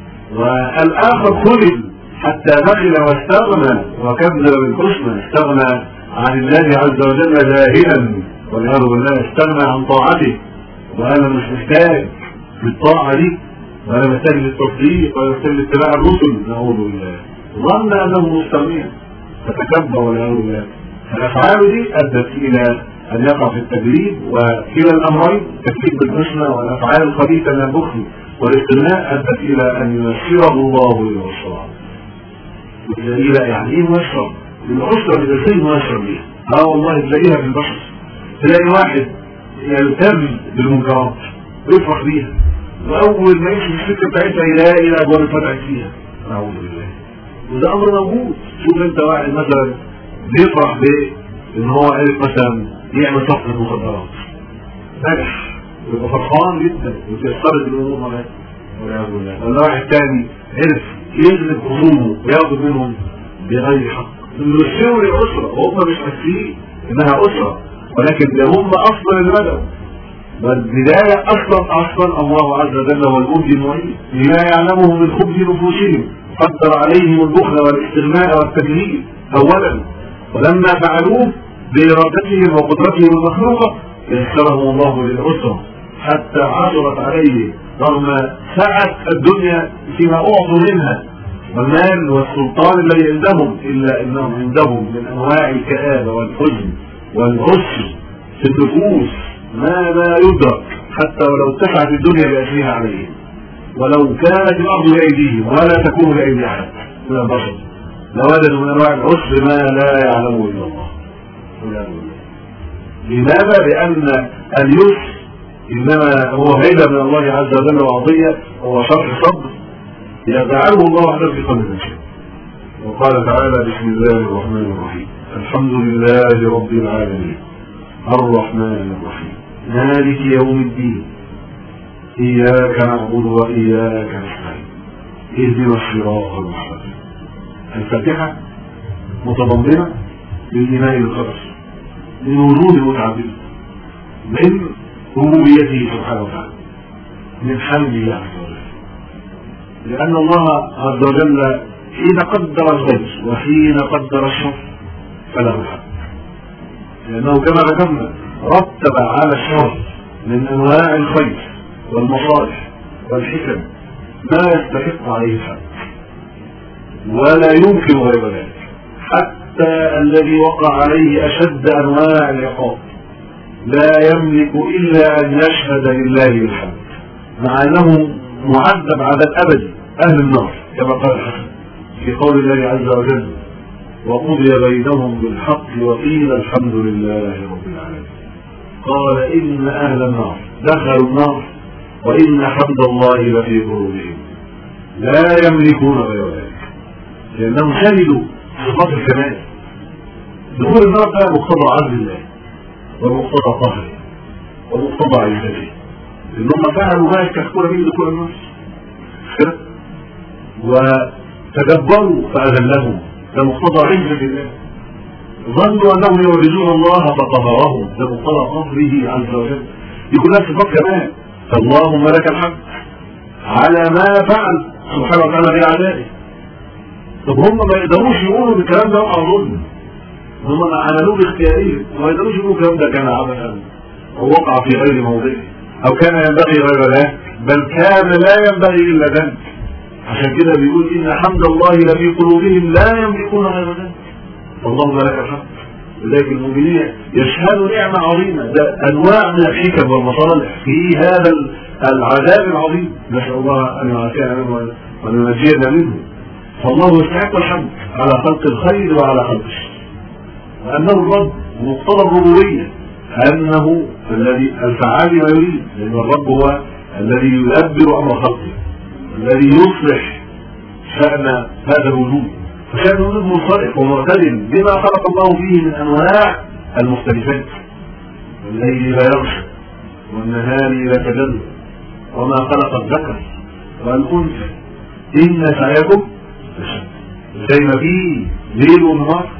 والاخر خذل حتى بخل واستغنى وكذب بالحسنى استغنى عن الله عز وجل جاهلا والعياذ بالله استغنى عن طاعته وانا مش محتاج للطاعه دي وانا محتاج للتصديق وانا محتاج لاتباع الرسل نعوذ بالله ظن انه مستغنيا فتكبر والعياذ بالله فالافعال دي ادت الى ان يقع في التجريد وكلا الامرين التكذيب بالحسنى والافعال الخبيثه من البخل والاستغناء ادت الى ان ييسره الله الى الصلاه الى يعني ايه ميسر؟ الاسره الاساسيه ميسر بيها اه والله تلاقيها في البشر تلاقي واحد يلتم بالمنكرات ويفرح بيها واول ما يمشي في السكه بتاعتها يلاقي الابواب اتفتحت فيها اعوذ بالله وده امر موجود شوف انت واحد مثلا بيفرح بايه؟ ان هو عرف مثلا يعمل صفقه مخدرات نجح ويبقى فرحان جدا وتيسرت الامور معاه والعياذ بالله ولا واحد تاني عرف يغلب خصومه وياخد منهم بغير حق يرسلوا للاسره وهم مش حاسين انها اسره ولكن ده هم اصلا اللي بدأوا والبداية أصلا أصلا الله عز وجل هو المبدي المعين لما يعلمه من خبز نفوسهم قدر عليهم البخل والاستغناء والتجهيل أولا ولما فعلوه بإرادتهم وقدرتهم المخلوقة يسرهم الله للأسرة حتى عثرت عليه رغم سعة الدنيا فيما أعطوا منها والمال والسلطان الذي عندهم إلا أنهم عندهم من أنواع الكآبة والحزن والعسر في النفوس ما لا يدرك حتى ولو اتسعت الدنيا بأسرها عليهم ولو كانت الأرض بأيديهم ولا تكون بأيدي أحد من البشر لوجدوا من أنواع العسر ما لا يعلمه إلا الله لماذا؟ لأن اليسر إنما هو هيبة من الله عز وجل وعطية هو شرح صبر يجعله الله وحده في قلب الإنسان وقال تعالى بسم الله الرحمن الرحيم الحمد لله رب العالمين الرحمن الرحيم مالك يوم الدين إياك نعبد وإياك نستعين اهدنا الصراط المستقيم الفاتحة متضمنة للإيمان بالقدر من وجود المتعبدين من ربوبيته سبحانه وتعالى من حمده عز وجل لأن الله عز وجل حين قدر الخير وحين قدر الشر فله الحق لأنه كما ذكرنا رتب على الشر من أنواع الخير والمصالح والحكم ما يستحق عليه الحق ولا يمكن غير ذلك حتى الذي وقع عليه أشد أنواع العقاب لا يملك إلا أن يشهد لله بالحمد مع أنه معذب عذاب أبدي أهل النار كما قال الحسن في قول الله عز وجل وقضي بينهم بالحق وقيل الحمد لله رب العالمين قال إن أهل النار دخلوا النار وإن حمد الله لفي قلوبهم لا يملكون غير ذلك لأنهم شهدوا صفات الكمال دخول النار ده مقتضى عدل الله ومقتضى قهره ومقتضى عزته إنهم فعلوا ما يستحقون به دخول النار وتدبروا فأذلهم ده مقتضى عزة الله ظنوا انهم يعجزون الله فقهرهم ده مقتضى قهره عز وجل يكون نفس صفات كمان فاللهم لك الحمد على ما فعل سبحانه وتعالى باعدائه طب هم ما يقدروش يقولوا الكلام ده وقع ظلم هم عملوه باختيارهم ما يقدروش يقولوا الكلام ده كان عبثا او وقع في غير موضعه او كان ينبغي غير ذلك بل كان لا ينبغي الا ذلك عشان كده بيقول ان حمد الله لفي قلوبهم لا يملكون غير ذلك اللهم لك الحمد لذلك المؤمنين يشهدوا نعمة عظيمة ده أنواع من الحكم والمصالح في هذا العذاب العظيم نسأل الله أن يعافينا منه وأن ينجينا منه فالله يستحق الحمد على خلق الخير وعلى خلق الشر وأنه الرب مقتضى الربوبية أنه الذي الفعال ما يريد لأن الرب هو الذي يدبر أمر خلقه الذي يصلح شأن هذا الوجود فشأن الوجود منصرف ومعتدل بما خلق الله فيه من أنواع المختلفات الليل لا يغشى والنهار لا تجلى وما خلق الذكر والأنثى إن سعيكم زي ما في ليل ونهار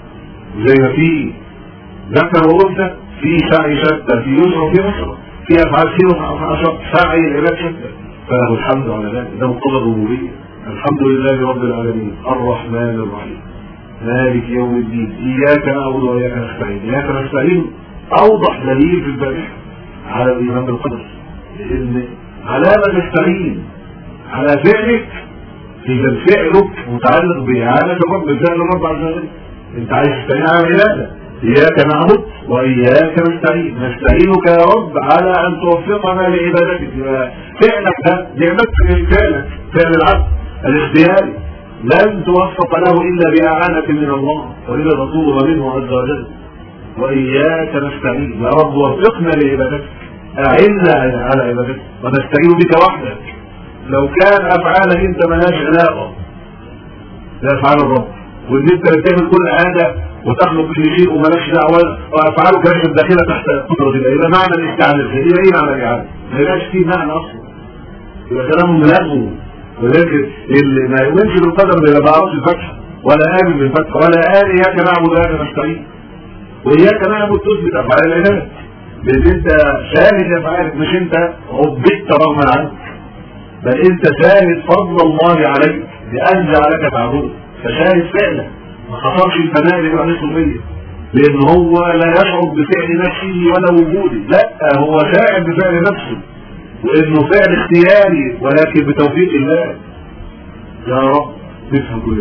زي ما في ذكر وأنثى في سعي شتى في يسر وفي نصر في أفعال خير وأفعال سعي العباد شتى فله الحمد على ذلك ده مقتضى الربوبية الحمد لله رب العالمين الرحمن الرحيم مالك يوم الدين إياك نعبد وإياك نستعين إياك نستعين أوضح دليل في البارحة على الإيمان بالقدر لأن علامة نستعين على فعلك إذا فعلك متعلق بإعانة الرب بفعل الرب عز وجل أنت عايز تستعين على العبادة إياك نعبد وإياك نستعين نستعينك يا رب على أن توفقنا لعبادتك فعلك ده نعمتك فعلك فعل العبد الاختياري لن توفق له إلا بإعانة من الله ولذا تطلب منه عز وجل وإياك نستعين يا رب وفقنا لعبادتك أعنا على عبادتك ونستعين بك وحدك لو كان أفعالك أنت ملهاش علاقة بأفعال الرب وإن أنت بتعمل كل حاجة وتخلق كل شيء ومالكش دعوة وأفعالك ليست داخلة تحت قدرة الله يبقى معنى الاستعانة يبقى إيه معنى الإعانة؟ ما يبقاش فيه معنى أصلا يبقى كلام ملغو ولكن اللي ما يؤمنش بالقدر ما يبقاش الفتحة ولا آمن بالفتحة ولا آمن إياك نعبد وإياك نستعين وإياك نعبد تثبت أفعال العباد لأن أنت شاهد أفعالك مش أنت عبدت رغما عنك بل أنت شاهد فضل الله عليك بأن جعلك تعبده فشاهد فعلا ما خطرش الفناء اللي عليه صوفية لأن هو لا يشعر بفعل نفسه ولا وجوده لا هو شاعر بفعل نفسه وانه فعل اختياري ولكن بتوفيق الله يا رب نفهم كل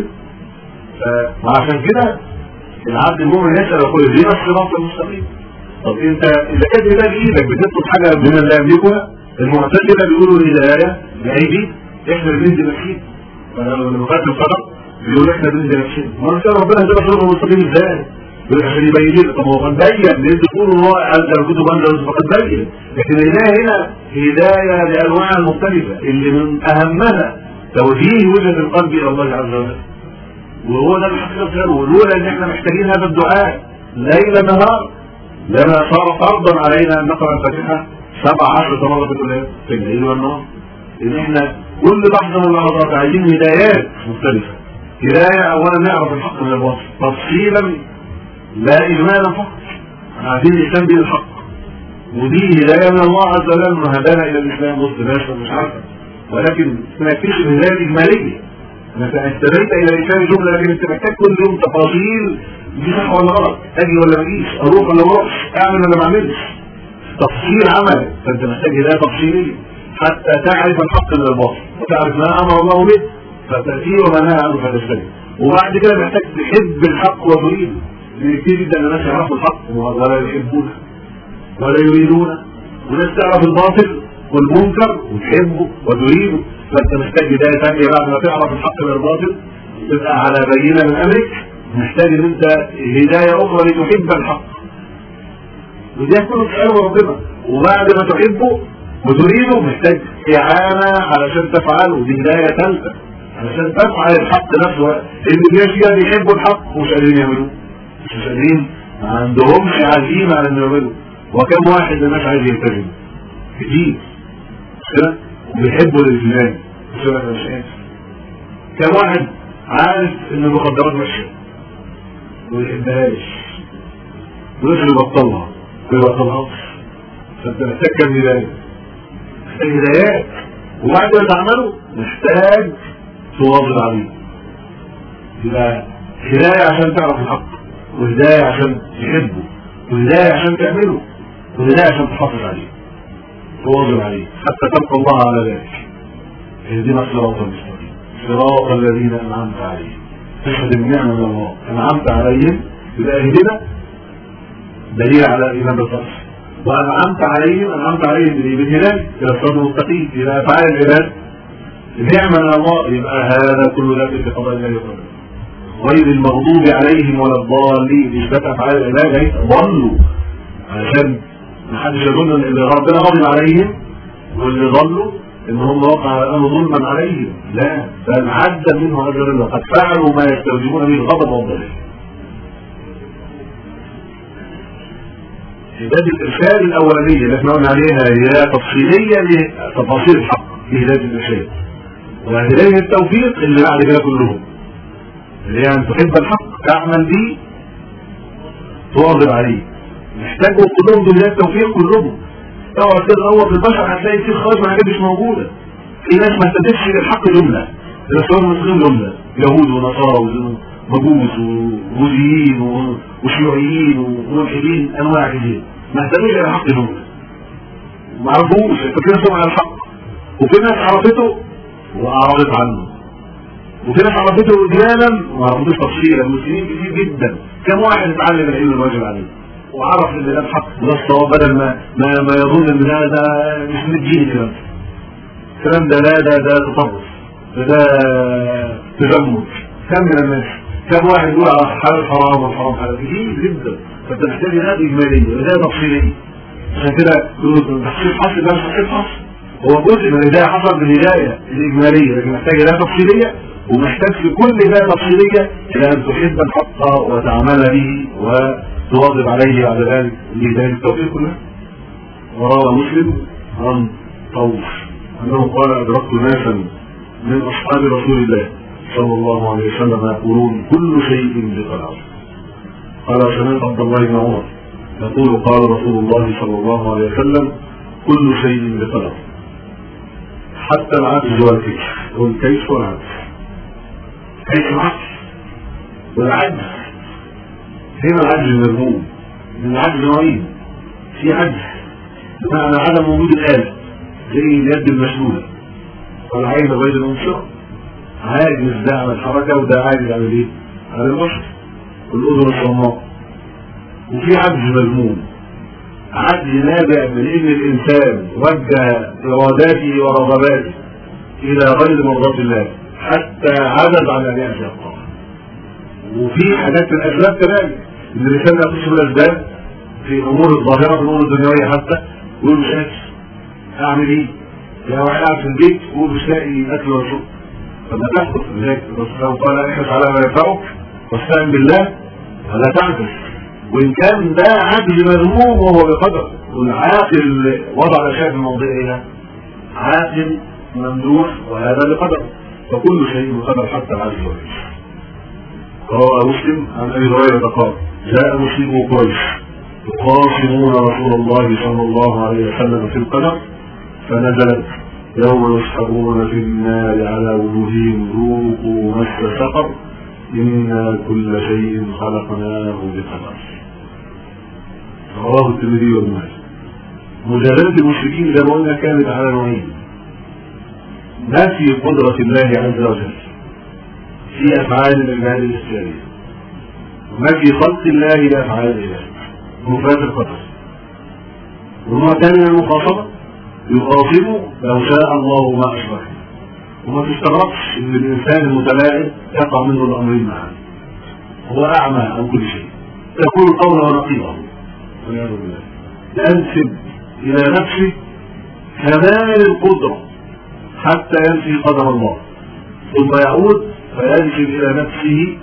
ده وعشان كده العبد المؤمن يسأل يقول ليه الصراط المستقيم طب انت اذا كانت ده بايدك بتطلب حاجه من اللي يملكها المعتزله بيقولوا الهدايه بايدي احنا اللي بننزل نفسينا فلما خدت القدر بيقولوا احنا بننزل نفسينا ما انت ربنا هدانا الصراط المستقيم ازاي؟ عشان يبين لك طب هو قد بين اللي انت تقولوا هو انت لو كنت بنزل فقد بين لكن الهدايه هنا هدايه لانواع مختلفه اللي من اهمها توجيه وجهه القلب الى الله عز وجل وهو ده الحقيقه خير ولولا ان احنا محتاجين هذا الدعاء ليل نهار لما صار فرضا علينا ان نقرا الفاتحه سبع عشر مرة في الليل والنهار ان احنا كل لحظه من اللحظات عايزين هدايات مختلفه هدايه اولا نعرف الحق من الباطل تفصيلا لا إجمالا فقط عايزين الإسلام دين الحق ودي هداية من الله عز وجل انه هدانا إلى الإسلام وسط ناس مش عارفة ولكن ما يكفيش الهداية الإجمالية انت استمرت إلى الإسلام جملة لكن أنت محتاج كل يوم تفاصيل دي صح ولا غلط أجي ولا ما أجيش أروح ولا ما أروحش أعمل ولا ما أعملش تفصيل عمل فأنت محتاج هداية تفصيلية حتى تعرف الحق من الباطل وتعرف ما أمر الله به فتأتيه وما نهى عنه فتجتنب وبعد كده محتاج تحب الحق وتريده كتير جدا الناس يعرفوا الحق ولا يحبونه ولا يريدونه وناس تعرف الباطل والمنكر وتحبه وتريده فانت محتاج هدايه ثانيه بعد ما تعرف الحق من الباطل تبقى على بينه من امرك محتاج ان انت هدايه اخرى لتحب الحق ودي هتكون في ربنا وبعد ما تحبه وتريده محتاج اعانه علشان تفعله دي هدايه ثالثه علشان تفعل الحق نفسه اللي بيشجع بيحبوا الحق ومش قادرين يعملوه مش قادرين ما عندهمش عزيمة على انه يعملوا وكم واحد الناس عايز يلتزم كتير كده وبيحبوا الالتزام مش انا مش عارف كم واحد عارف ان المخدرات ماشيه وما يحبهاش ويقدر يبطلها ما يبطلهاش فانت محتاج كم هدايه محتاج هدايات وبعد ما تعمله محتاج تواظب عليه يبقى هدايه عشان تعرف الحق وهداية عشان تحبه وهداية عشان تعمله وهداية عشان تحافظ عليه تواظب عليه حتى تلقى الله على ذلك اهدنا الصراط المستقيم صراط الذين انعمت عليهم تشهد النعمة من الله انعمت عليهم يبقى اهدنا دليل على الايمان بالفرس وانعمت عليهم انعمت عليهم بالهداية الى الصراط المستقيم الى افعال العباد نعمة من الله يبقى هذا كل ذلك في قضاء الله يقول غير المغضوب عليهم ولا الضالين اثبات افعال العباد اهي ضلوا علشان ما حدش يظن ان اللي ربنا غضب عليهم واللي ضلوا ان هم وقعوا ظلما عليهم لا بل عد منه عز وجل قد فعلوا ما يستوجبون به الغضب والضلال هداية الإرشاد الأولانية اللي احنا قلنا عليها هي تفصيلية لتفاصيل الحق في هداية الإرشاد وهداية التوفيق اللي بعد كده كلهم اللي هي أن تحب الحق تعمل به تواظب عليه محتاجوا كلهم دول التوفيق كلهم تقعد تدور في البشر هتلاقي كتير خالص حاجات مش موجودة في ناس ما استدفش للحق جملة الرسول المسلمين جملة يهود ونصارى ومجوس وبوذيين وشيوعيين وملحدين انواع كتير ما اهتموش الى الحق جملة ما عرفوش فكرتهم على الحق وفي ناس عرفته واعرضت عنه وفي ناس عرفته اجمالا وما عرفتوش تفصيلا المسلمين كتير جدا كم واحد اتعلم العلم الواجب عليه وعرف ان ده الحق ده الصواب بدل ما ما, ما يظن ان ده ده مش من الدين الكلام الكلام ده لا ده ده تطرف ده ده تجمد كم من الناس كم واحد يقول على حلال حرام والحرام حلال كتير جدا فانت محتاج هذه اجماليه وهذه تفصيليه عشان كده تقول تحصيل حصل ده مش تحصيل حصل هو جزء من الهدايه حصل بالهدايه الاجماليه لكن محتاج هدايه تفصيليه ومحتاج في كل هدايه تفصيليه الى ان تحب الحق وتعمل به و تواظب عليه على ذلك لهداية التوفيق كلها وروى مسلم عن طوف أنه قال أدركت ناسا من أصحاب رسول الله صلى الله عليه وسلم يقولون كل شيء بقدر قال سمعت عبد الله بن عمر يقول قال رسول الله صلى الله عليه وسلم كل شيء بقدر حتى العجز والكيس والكيس والعجز كيس العجز والعجز هنا العجز المذموم من العجز نوعين في عجز بمعنى عدم وجود الآلة زي اليد المشلولة والعين غير المنشرة عاجز ده عن الحركة وده عاجز عن الايه؟ عن البشر والأذن الصماء وفي عجز مذموم عجز نابع من ان الانسان وجه اراداته ورغباته الى غير مرضات الله حتى عجز عن ان ياتي الله وفي حاجات من الاسباب كذلك ان الانسان يخش بالاسباب في امور الظاهره في الامور الدنيويه حتى ويقول مش قادر اعمل ايه؟ يا واحد قاعد في البيت ويقول مش لاقي اكل ولا شرب طب ما تاخد لذلك الرسول قال احرص على ما ينفعك واستعن بالله ولا تعجز وان كان ده عجز مذموم وهو بقدر والعاقل وضع الاشياء في موضعها عاقل ممدوح وهذا بقدر فكل شيء بقدر حتى العجز والعجز روى مسلم عن ابي هريره قال جاء مسلم قريش يخاصمون رسول الله صلى الله عليه وسلم في القدر فنزلت يوم يسحبون في النار على وجوههم ذوقوا مس سقر إنا كل شيء خلقناه بقدر رواه الترمذي وابن ماجه مجادلة المشركين زي ما قلنا كانت على نوعين نفي قدرة الله عز وجل في أفعال العباد الإسلامية ونفي خلق الله لأفعال العباد مفاد القدر ونوع ثاني من المخاصمة يخاصمه لو شاء الله ما أشركنا وما تستغربش ان الانسان المتلاعب يقع منه الامرين معا هو اعمى عن كل شيء يقول قوله ونقيضه والعياذ بالله ينسب الى نفسه كمال القدره حتى ينفي قدر الله ثم يعود فينسب الى نفسه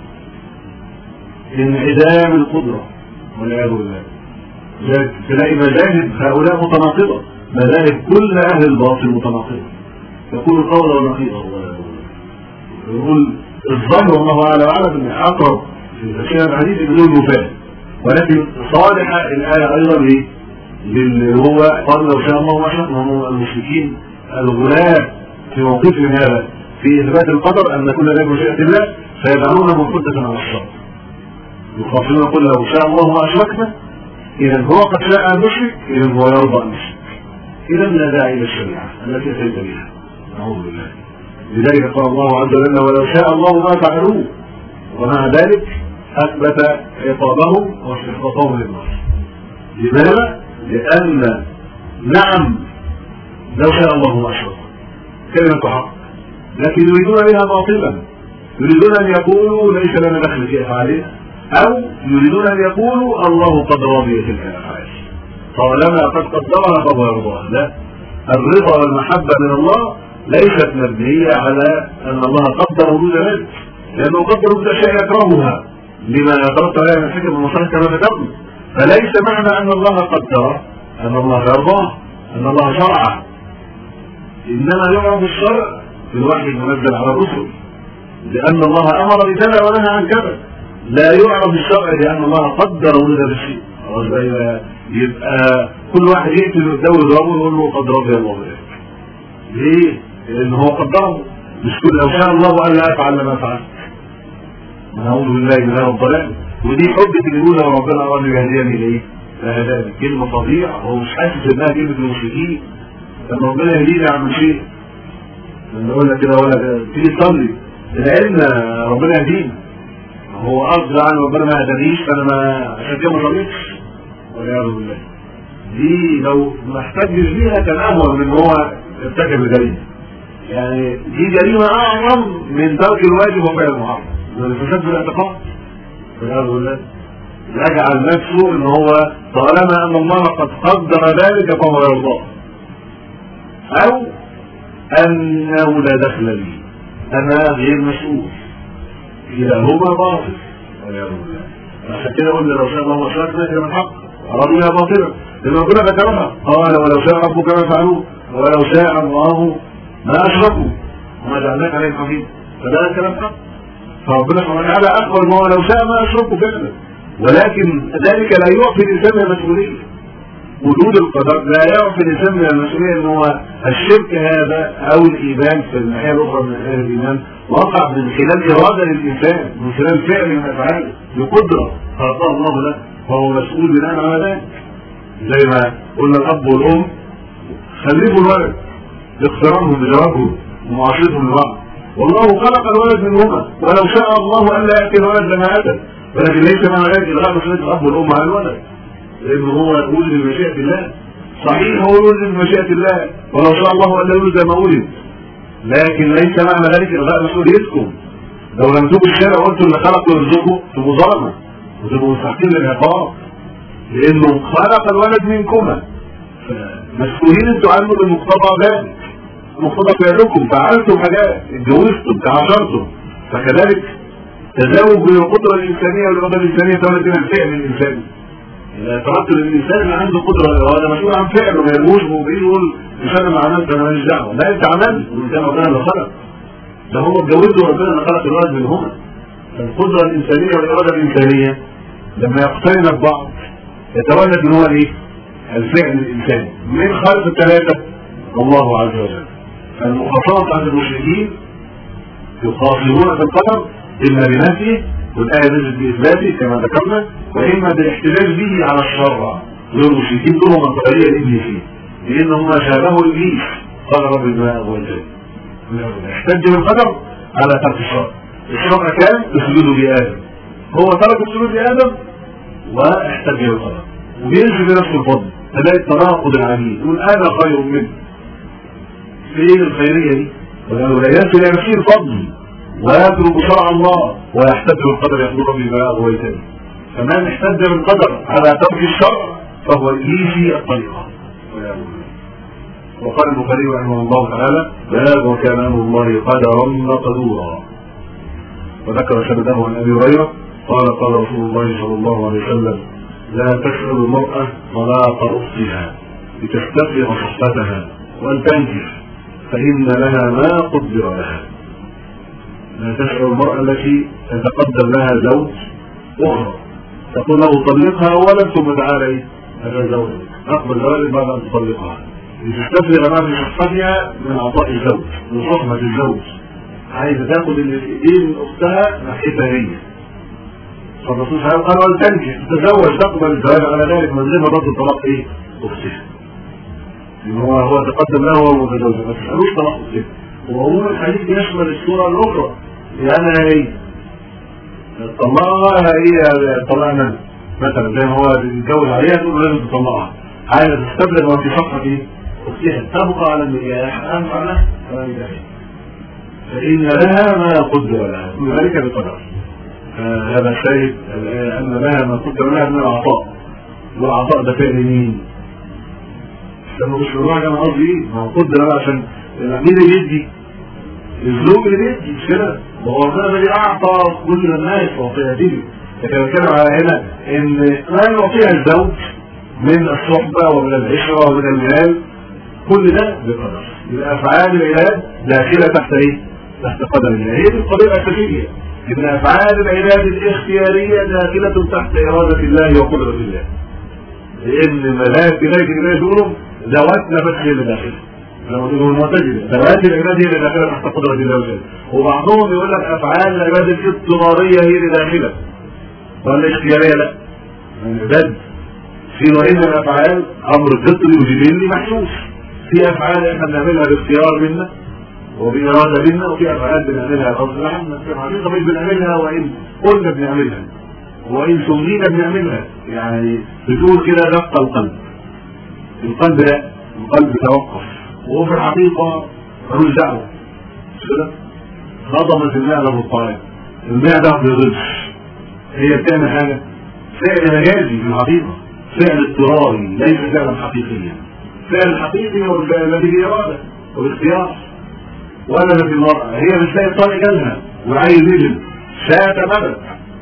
انعدام القدره والعياذ بالله تلاقي مذاهب هؤلاء متناقضه مذاهب كل اهل الباطل متناقضه يقول قولا ونقيضا يقول الظن والله اعلم اعلم ان اقرب في تفسير الحديث بدون مفاد ولكن صالح الايه ايضا ليه؟ للي هو قال لو شاء الله ما شاء هم المشركين الغلاة في موقفهم هذا في اثبات القدر ان كل ذلك مشيئه الله فيجعلونه منفذة على الشر يخافون يقول لو شاء الله ما اشركنا اذا هو قد شاء ان نشرك اذا هو يرضى ان نشرك اذا لا داعي للشريعه التي اتيت بها نعوذ بالله لذلك قال الله عز وجل ولو شاء الله ما فعلوه ومع ذلك اثبت عقابهم واستحقاقهم للنار لماذا؟ لان نعم لو شاء الله ما اشركوا كلمه حق لكن يريدون بها باطلا يريدون ان يقولوا ليس لنا دخل في افعالنا او يريدون ان يقولوا الله قد رضي تلك الافعال طالما قد قدرها فهو يرضاها لا الرضا والمحبة من الله ليست مبنية على أن الله قدر وجود ذلك لأنه قدر وجود أشياء يكرهها لما يترتب عليها من الحكم والمصالح كما ذكرنا فليس معنى أن الله قدر أن الله يرضاه أن الله شرعه إنما يعرف الشرع في الوحي المنزل على الرسل لأن الله أمر بكذا ونهى عن كذا لا يعرف الشرع لأن الله قدر ولد بالشيء يبقى كل واحد يقتل الدولة يضربه ويقول له قد رضي الله ذلك ليه؟ لأن هو قدره مش كل لو شاء الله أن لا أفعل ما فعلت نعوذ بالله من هذا الضلال ودي حجة اللي يقول ربنا أراد يهديني لإيه؟ فهذا كلمة فظيعة هو مش حاسس إنها كلمة المشركين لما ربنا يهديني أعمل شيء لما يقول لك كده ولا تيجي تصلي العلم ربنا يهدينا هو قصد عن ربنا ما هدانيش فأنا ما عشان كده ما صليتش والعياذ بالله دي لو ما احتجش بيها كان أهون من هو ارتكب الجريمة يعني دي جريمة أعظم من ترك الواجب وفعل المحرم لأن فساد في الاعتقاد والعياذ بالله يجعل نفسه ان هو طالما ان الله قد قدر ذلك فهو يرضاه او انه لا دخل لي انا غير مسؤول كلاهما باطل والعياذ بالله عشان كده قلنا لو شاء الله اشركنا كده من حق ارادوا بها باطلا لما ربنا ذكرها قال ولو شاء ربك ما فعلوه ولو شاء الله ما اشركوا وما جعلناك عليهم حفيظ فده كلام حق فربنا سبحانه وتعالى اخبر ما هو لو شاء ما اشركوا فعلا ولكن ذلك لا يعفي الانسان من المسؤوليه وجود القدر لا يعفي الانسان من المسؤوليه ان هو الشرك هذا او الايمان في الناحيه الاخرى من ناحيه الايمان وقع من خلال اراده للانسان من خلال فعل من افعاله بقدره خلقها الله له فهو مسؤول بناء على ذلك زي ما قلنا الاب والام خلفوا الولد لاقترانهم بجوابهم ومعاشرتهم لبعض والله خلق الولد منهما ولو شاء الله ان لا ياتي الولد لما اتى ولكن ليس معنى ذلك الغاء مسؤوليه الاب والام على الولد لانه هو يولد بمشيئه الله صحيح هو يولد بمشيئه الله ولو شاء الله ان لا يولد زي ما ولد لكن ليس معنى ذلك الغاء مسؤوليتكم لو لم تبقوا الشارع وانتم اللي خلقوا يرزقوا تبقوا ظلمه وتبقوا مستحقين للعقاب لانه خلق الولد منكما مسؤولين انتوا عنه بمقتضى ذلك مقتضى فعلكم فعلتم حاجات اتجوزتم تعاشرتم فكذلك تزاوج بين القدرة الإنسانية والإرادة الإنسانية تولد من الفعل الإنساني إذا تركت للإنسان اللي عنده قدرة الإرادة مسؤول عن فعله ما يرموش وبيجي يقول مش أنا ما عملت أنا ماليش دعوة لا أنت عملت والإنسان ربنا اللي خلق ده هو اتجوزه ربنا اللي خلق الولد منهما فالقدرة الإنسانية والإرادة الإنسانية لما يقترن ببعض يتولد من هو الإيه؟ الفعل الإنساني من خلق الثلاثة الله عز وجل فالمخاصمة عند المشركين يخاصمون في القدر إما بنفيه والآية نزلت بإثباته كما ذكرنا وإما بالاحتجاج به على الشرع والمشركين دول هم القضية الإبليسية لأنهم شابهوا إبليس قال رب الماء والجن احتج بالقدر على ترك الشرع الشرع كان السجود بآدم هو ترك السجود بآدم واحتج بالقدر وبينزل بنفس الفضل تلاقي التناقض العجيب يقول أنا خير منه فين الخيرية دي؟ ولأنه لا ينسى لنفسه الفضل ويترك شرع الله ويحتج بالقدر يقول ربي ما أغويتني فمن احتج بالقدر على ترك الشرع فهو إبليسي الطريقة وقال البخاري رحمه الله تعالى باب وكان امر الله قدرا مقدورا وذكر سنده عن ابي هريره قال قال رسول الله صلى الله عليه وسلم لا تسأل المرأة طلاق أختها لتستفرغ صحبتها وأن تنجح فإن لها ما قدر لها لا تسأل المرأة التي يتقدم لها زوج أخرى تقول له طلقها أولا ثم تعالى هذا زوجك أقبل ذلك بعد أن تطلقها لتستفرغ ما في صحتها من عطاء الزوج من صحبة الزوج عايزة تاخد اللي في ايدين اختها ناحيتها هي فالرسول صلى الله عليه وسلم قال ولتنكح تتزوج تقبل الزواج على ذلك من غير ما رد طلاق ايه؟ اختها ان هو هو تقدم له وهو متزوج ما تسالوش طلاق اختها وعموما الحديث يشمل الصوره الاخرى لانها هي طلقها هي طلقنا مثلا زي ما هو بيتجوز عليها تقول لازم تطلقها عايزه تستبلغ ما في شقه ايه؟ اختها تبقى على النكاح انفع لها فلا نكاح فإن لها ما قدر لها ذلك بقدر هذا شاهد أن لها ما قدر لها من العطاء والعطاء ده فعل مين؟ عشان ما مش بنروح انا قصدي ايه ما هو قدر بقى عشان مين اللي بيدي الزوج اللي بيدي مش كده وهو ربنا الذي اعطى كل الناس وصيته لكن بتكلم على هنا ان ما يعطيها الزوج من الصحبه ومن العشره ومن المال كل ده بقدر يبقى افعال العباد داخله تحت ايه؟ تحت قدر الله هي دي القضيه الاساسيه ان افعال العباد الاختياريه داخله تحت اراده الله وقدره الله لان ملاك بلاك الله يقولوا ذواتنا بس هي اللي داخله لما تقول المعتزله ذوات العباد هي اللي داخله تحت قدره الله وجل وبعضهم يقول لك افعال العباد الاضطراريه هي اللي داخله ولا الاختياريه لا العباد في نوعين من الافعال امر فطري وجبلي محسوس في افعال احنا بنعملها باختيار منا وبإرادة منا وفي أفعال بنعملها غصب عنا في الحقيقة مش بنعملها وإن قلنا بنعملها وإن سمينا بنعملها يعني بتقول كده دق القلب القلب لا القلب توقف وهو في الحقيقة ملوش دعوة مش كده هضمت المعدة بالطعام المعدة ما بيغلش هي بتعمل حاجة فعل مجازي في الحقيقة فعل اضطراري ليس فعلا حقيقيا فعل حقيقي هو الفعل الذي بإرادة واختيار ولا في المرأة هي مش لاقي طريق جالها وعايز يجب شاة مدد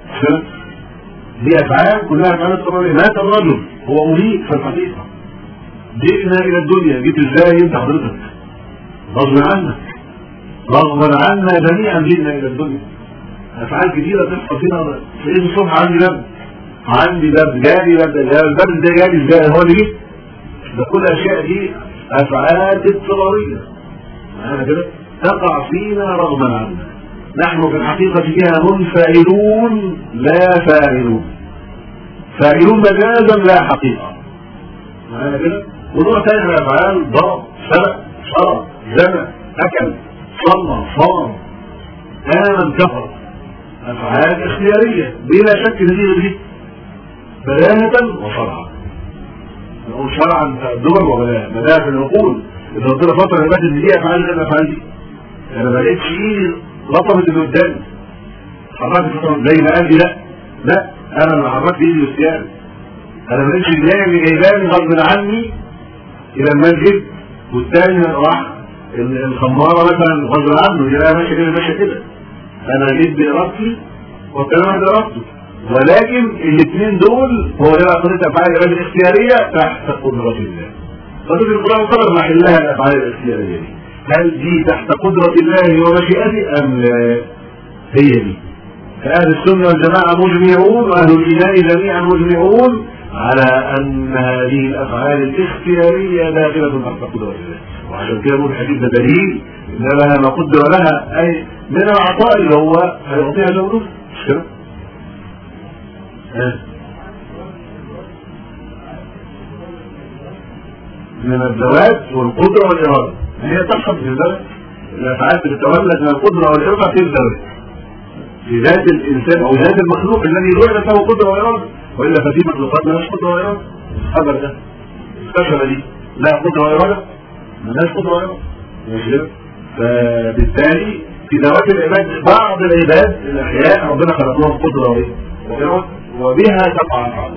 دي افعال كلها افعال اضطراريه مات الرجل هو مميت في الحقيقه جئنا الى الدنيا جيت ازاي انت حضرتك غصب عنك رغما عنا جميعا جئنا الى الدنيا افعال كثيره تحصل فينا تلاقيه الصبح عندي باب عندي باب جالي باب الباب ده جالي ازاي هو اللي جه ده كل الاشياء دي افعال اضطراريه معانا كده تقع فينا رغما عنا نحن في الحقيقة فيها منفعلون لا فاعلون فاعلون مجازا لا حقيقة معانا كده ونوع تاني من الافعال ضرب سرق شرب زنى اكل صلى صام امن كفر افعال اختيارية بلا شك نتيجة دي بداهة وشرعا نقول شرعا دول وبداهة بداهة في العقول اذا ربنا فترة يبقى ان دي افعال غير الافعال دي انا ما لقيتش ايدي لطمت اللي قدامي حركت زي ما قال لي لا لا انا اللي حركت ايدي وسياني انا ما لقيتش رجلي اللي جايباني غصب عني الى المسجد والثاني راح الخمارة مثلا غصب عنه يلاقيها ماشية كده ماشية كده انا جيت بارادتي والكلام بارادته ولكن الاثنين دول هو ده قضية افعال العباد الاختيارية تحت قدرة الله قضية القرآن قدر محلها الافعال الاختيارية دي هل دي تحت قدرة الله ومشيئته أم لا؟ هي دي فأهل السنة والجماعة مجمعون وأهل الإيمان جميعا مجمعون على أن هذه الأفعال الاختيارية داخلة تحت قدرة الله وعشان كده نقول الحديث ده دليل إن لها ما قدر لها أي من العطاء اللي هو هيعطيها زوجته مش كده؟ من الذوات والقدرة والإرادة هي تحصل في ذلك الافعال بتتولد من القدره والاراده في الذات في ذات الانسان او ذات المخلوق الذي جعلت له قدره واراده والا ففي مخلوقات مالهاش قدره واراده الخبر ده الفشله دي لا قدره واراده مالهاش قدره واراده ماشي فبالتالي في ذوات العباد بعض العباد الاحياء ربنا خلق لهم قدره واراده وبها تقع الافعال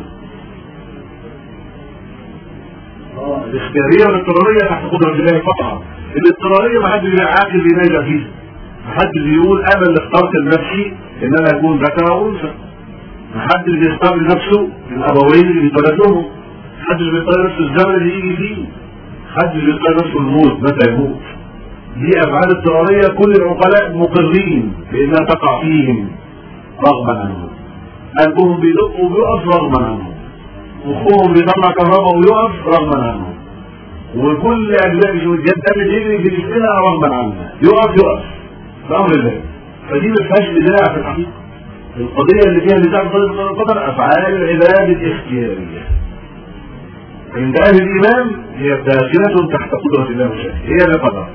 الاختياريه والاضطراريه تحت قدره الله قطعا الاضطراريه ما حدش عاقل بينازع فيها ما حدش بيقول انا اللي اخترت لنفسي ان انا اكون ذكر او انثى ما حدش بيختار لنفسه الابوين اللي بيتولدوهم ما حدش بيختار نفسه الزمن اللي يجي فيه ما حدش بيختار نفسه الموت متى يموت دي افعال اضطراريه كل العقلاء مقرين بانها تقع فيهم رغما عنهم قلبهم بيدق وبيقف رغما عنهم مخهم بيطلع كهرباء ويقف رغما عنه وكل اجزاء الجسد بتجري في جسمها رغما عنها يقف يقف بامر الله فدي ما فيهاش بداع في الحقيقه القضيه اللي فيها بداع في القدر افعال العباد الاختياريه عند اهل الايمان هي داخله تحت قدره الله وشأنه هي بقدر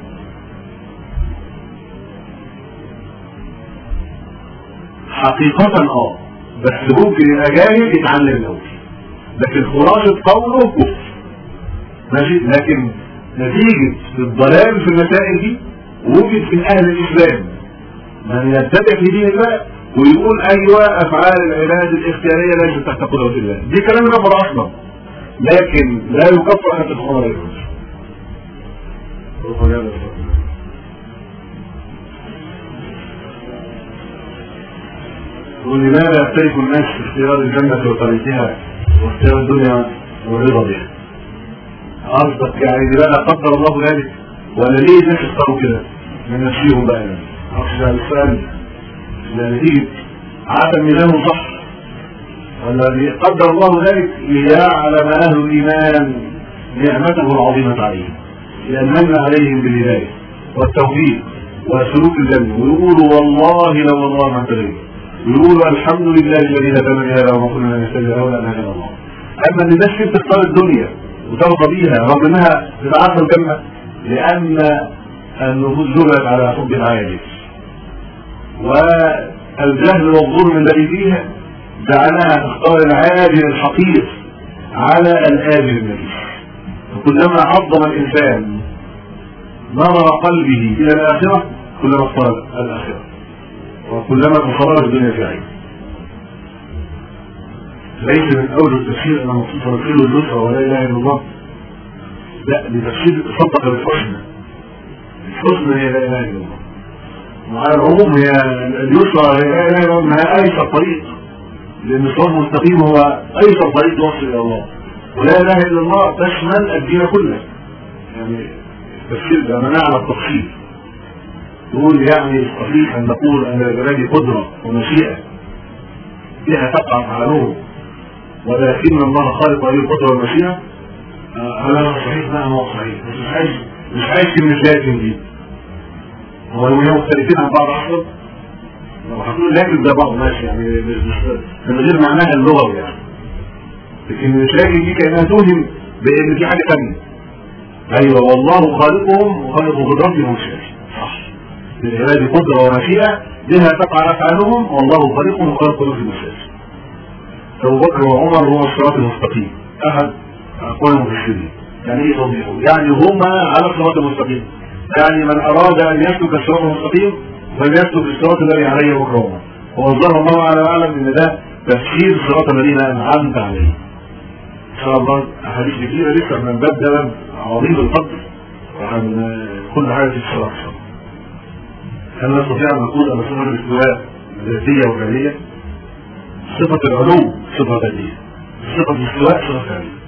حقيقة اه بس ممكن يبقى جاهل يتعلم الاول لكن خلاصة قوله كفر ماشي لكن نتيجة الضلال في المسائل دي وجد في أهل الإسلام من يتبع في دين الله ويقول أيوة أفعال العباد الاختيارية ليست تحت قدرة الله دي كلام كفر أصلا لكن لا يكفر حتى الخمر والعياذ بالله ولماذا يختلف الناس في اختيار الجنة وطريقها واختيار الدنيا والرضا بها؟ قصدك يعني لماذا قدر الله ذلك؟ ولا ليه الناس اختاروا كده؟ من نفسهم بقى يعني. أقصد على السؤال نتيجة عدم ميزانه صح والذي قدر الله ذلك ليعلم أهل الإيمان نعمته العظيمة عليهم لأن من عليهم بالهداية والتوفيق وسلوك الجنة ويقولوا والله لو الله ما تغير ويقولوا الحمد لله الذي هدانا لهذا وما كنا نهتدي لولا أن هدانا الله أما اللي الناس كيف تختار الدنيا وترضى بيها رغم انها تتعاطى الجنة لأن النفوس جرت على حب العاجز والجهل والظلم الذي فيها جعلها تختار العاجل الحقير على الآجل النبي فكلما عظم الإنسان نظر قلبه إلى الآخرة كلما اختار الآخرة وكلما تصرف الدنيا في عين ليس من أول التفسير أن مصروف الخير والنصرة ولا إله إلا الله لا لتفسير صدق بالحسنى الحسنى هي لا إله إلا الله وعلى العموم هي اليسرى هي لا إله إلا الله هي أيسر طريق لأن الصراط المستقيم هو أيسر طريق توصل إلى الله ولا إله إلا الله تشمل الدين كله يعني التفسير ده منع على التفصيل يقول يعني صحيح أن نقول أن للعباد قدرة ومشيئة فيها تقع أفعالهم ولكن الله خالق هذه القدرة والمشيئة هذا صحيح نعم هو صحيح بس مش عايز مش عايز كلمة لازم دي هو هم مختلفين عن بعض أصلا لو هتقول لكن ده بعض ماشي يعني من غير معناها اللغوي يعني لكن مش لكن دي كأنها توهم بأن في حاجة ثانية أيوه والله خالقهم وخالق قدرتهم ومشيئتهم صح للعباد قدرة ومشيئة بها تقع أفعالهم والله خالقهم وخالق قدرتهم ومشيئتهم أبو بكر وعمر هو الصراط المستقيم أحد أقوال المفسرين يعني إيه توضيحه؟ يعني هما على الصراط المستقيم يعني من أراد أن يسلك الصراط المستقيم فليسلك الصراط الذي عليه بكر ووضح الله على أعلم أن ده تفسير صراط الذين أنعمت عليه إن شاء الله أحاديث كثيرة لسه من باب ده باب عظيم القدر وعن كل حاجة في الصراط هل نستطيع أن نقول أن صفة الاستواء ذاتية وفعلية؟ صفة العلو صفة ذاتية صفة الاستواء صفة فعلية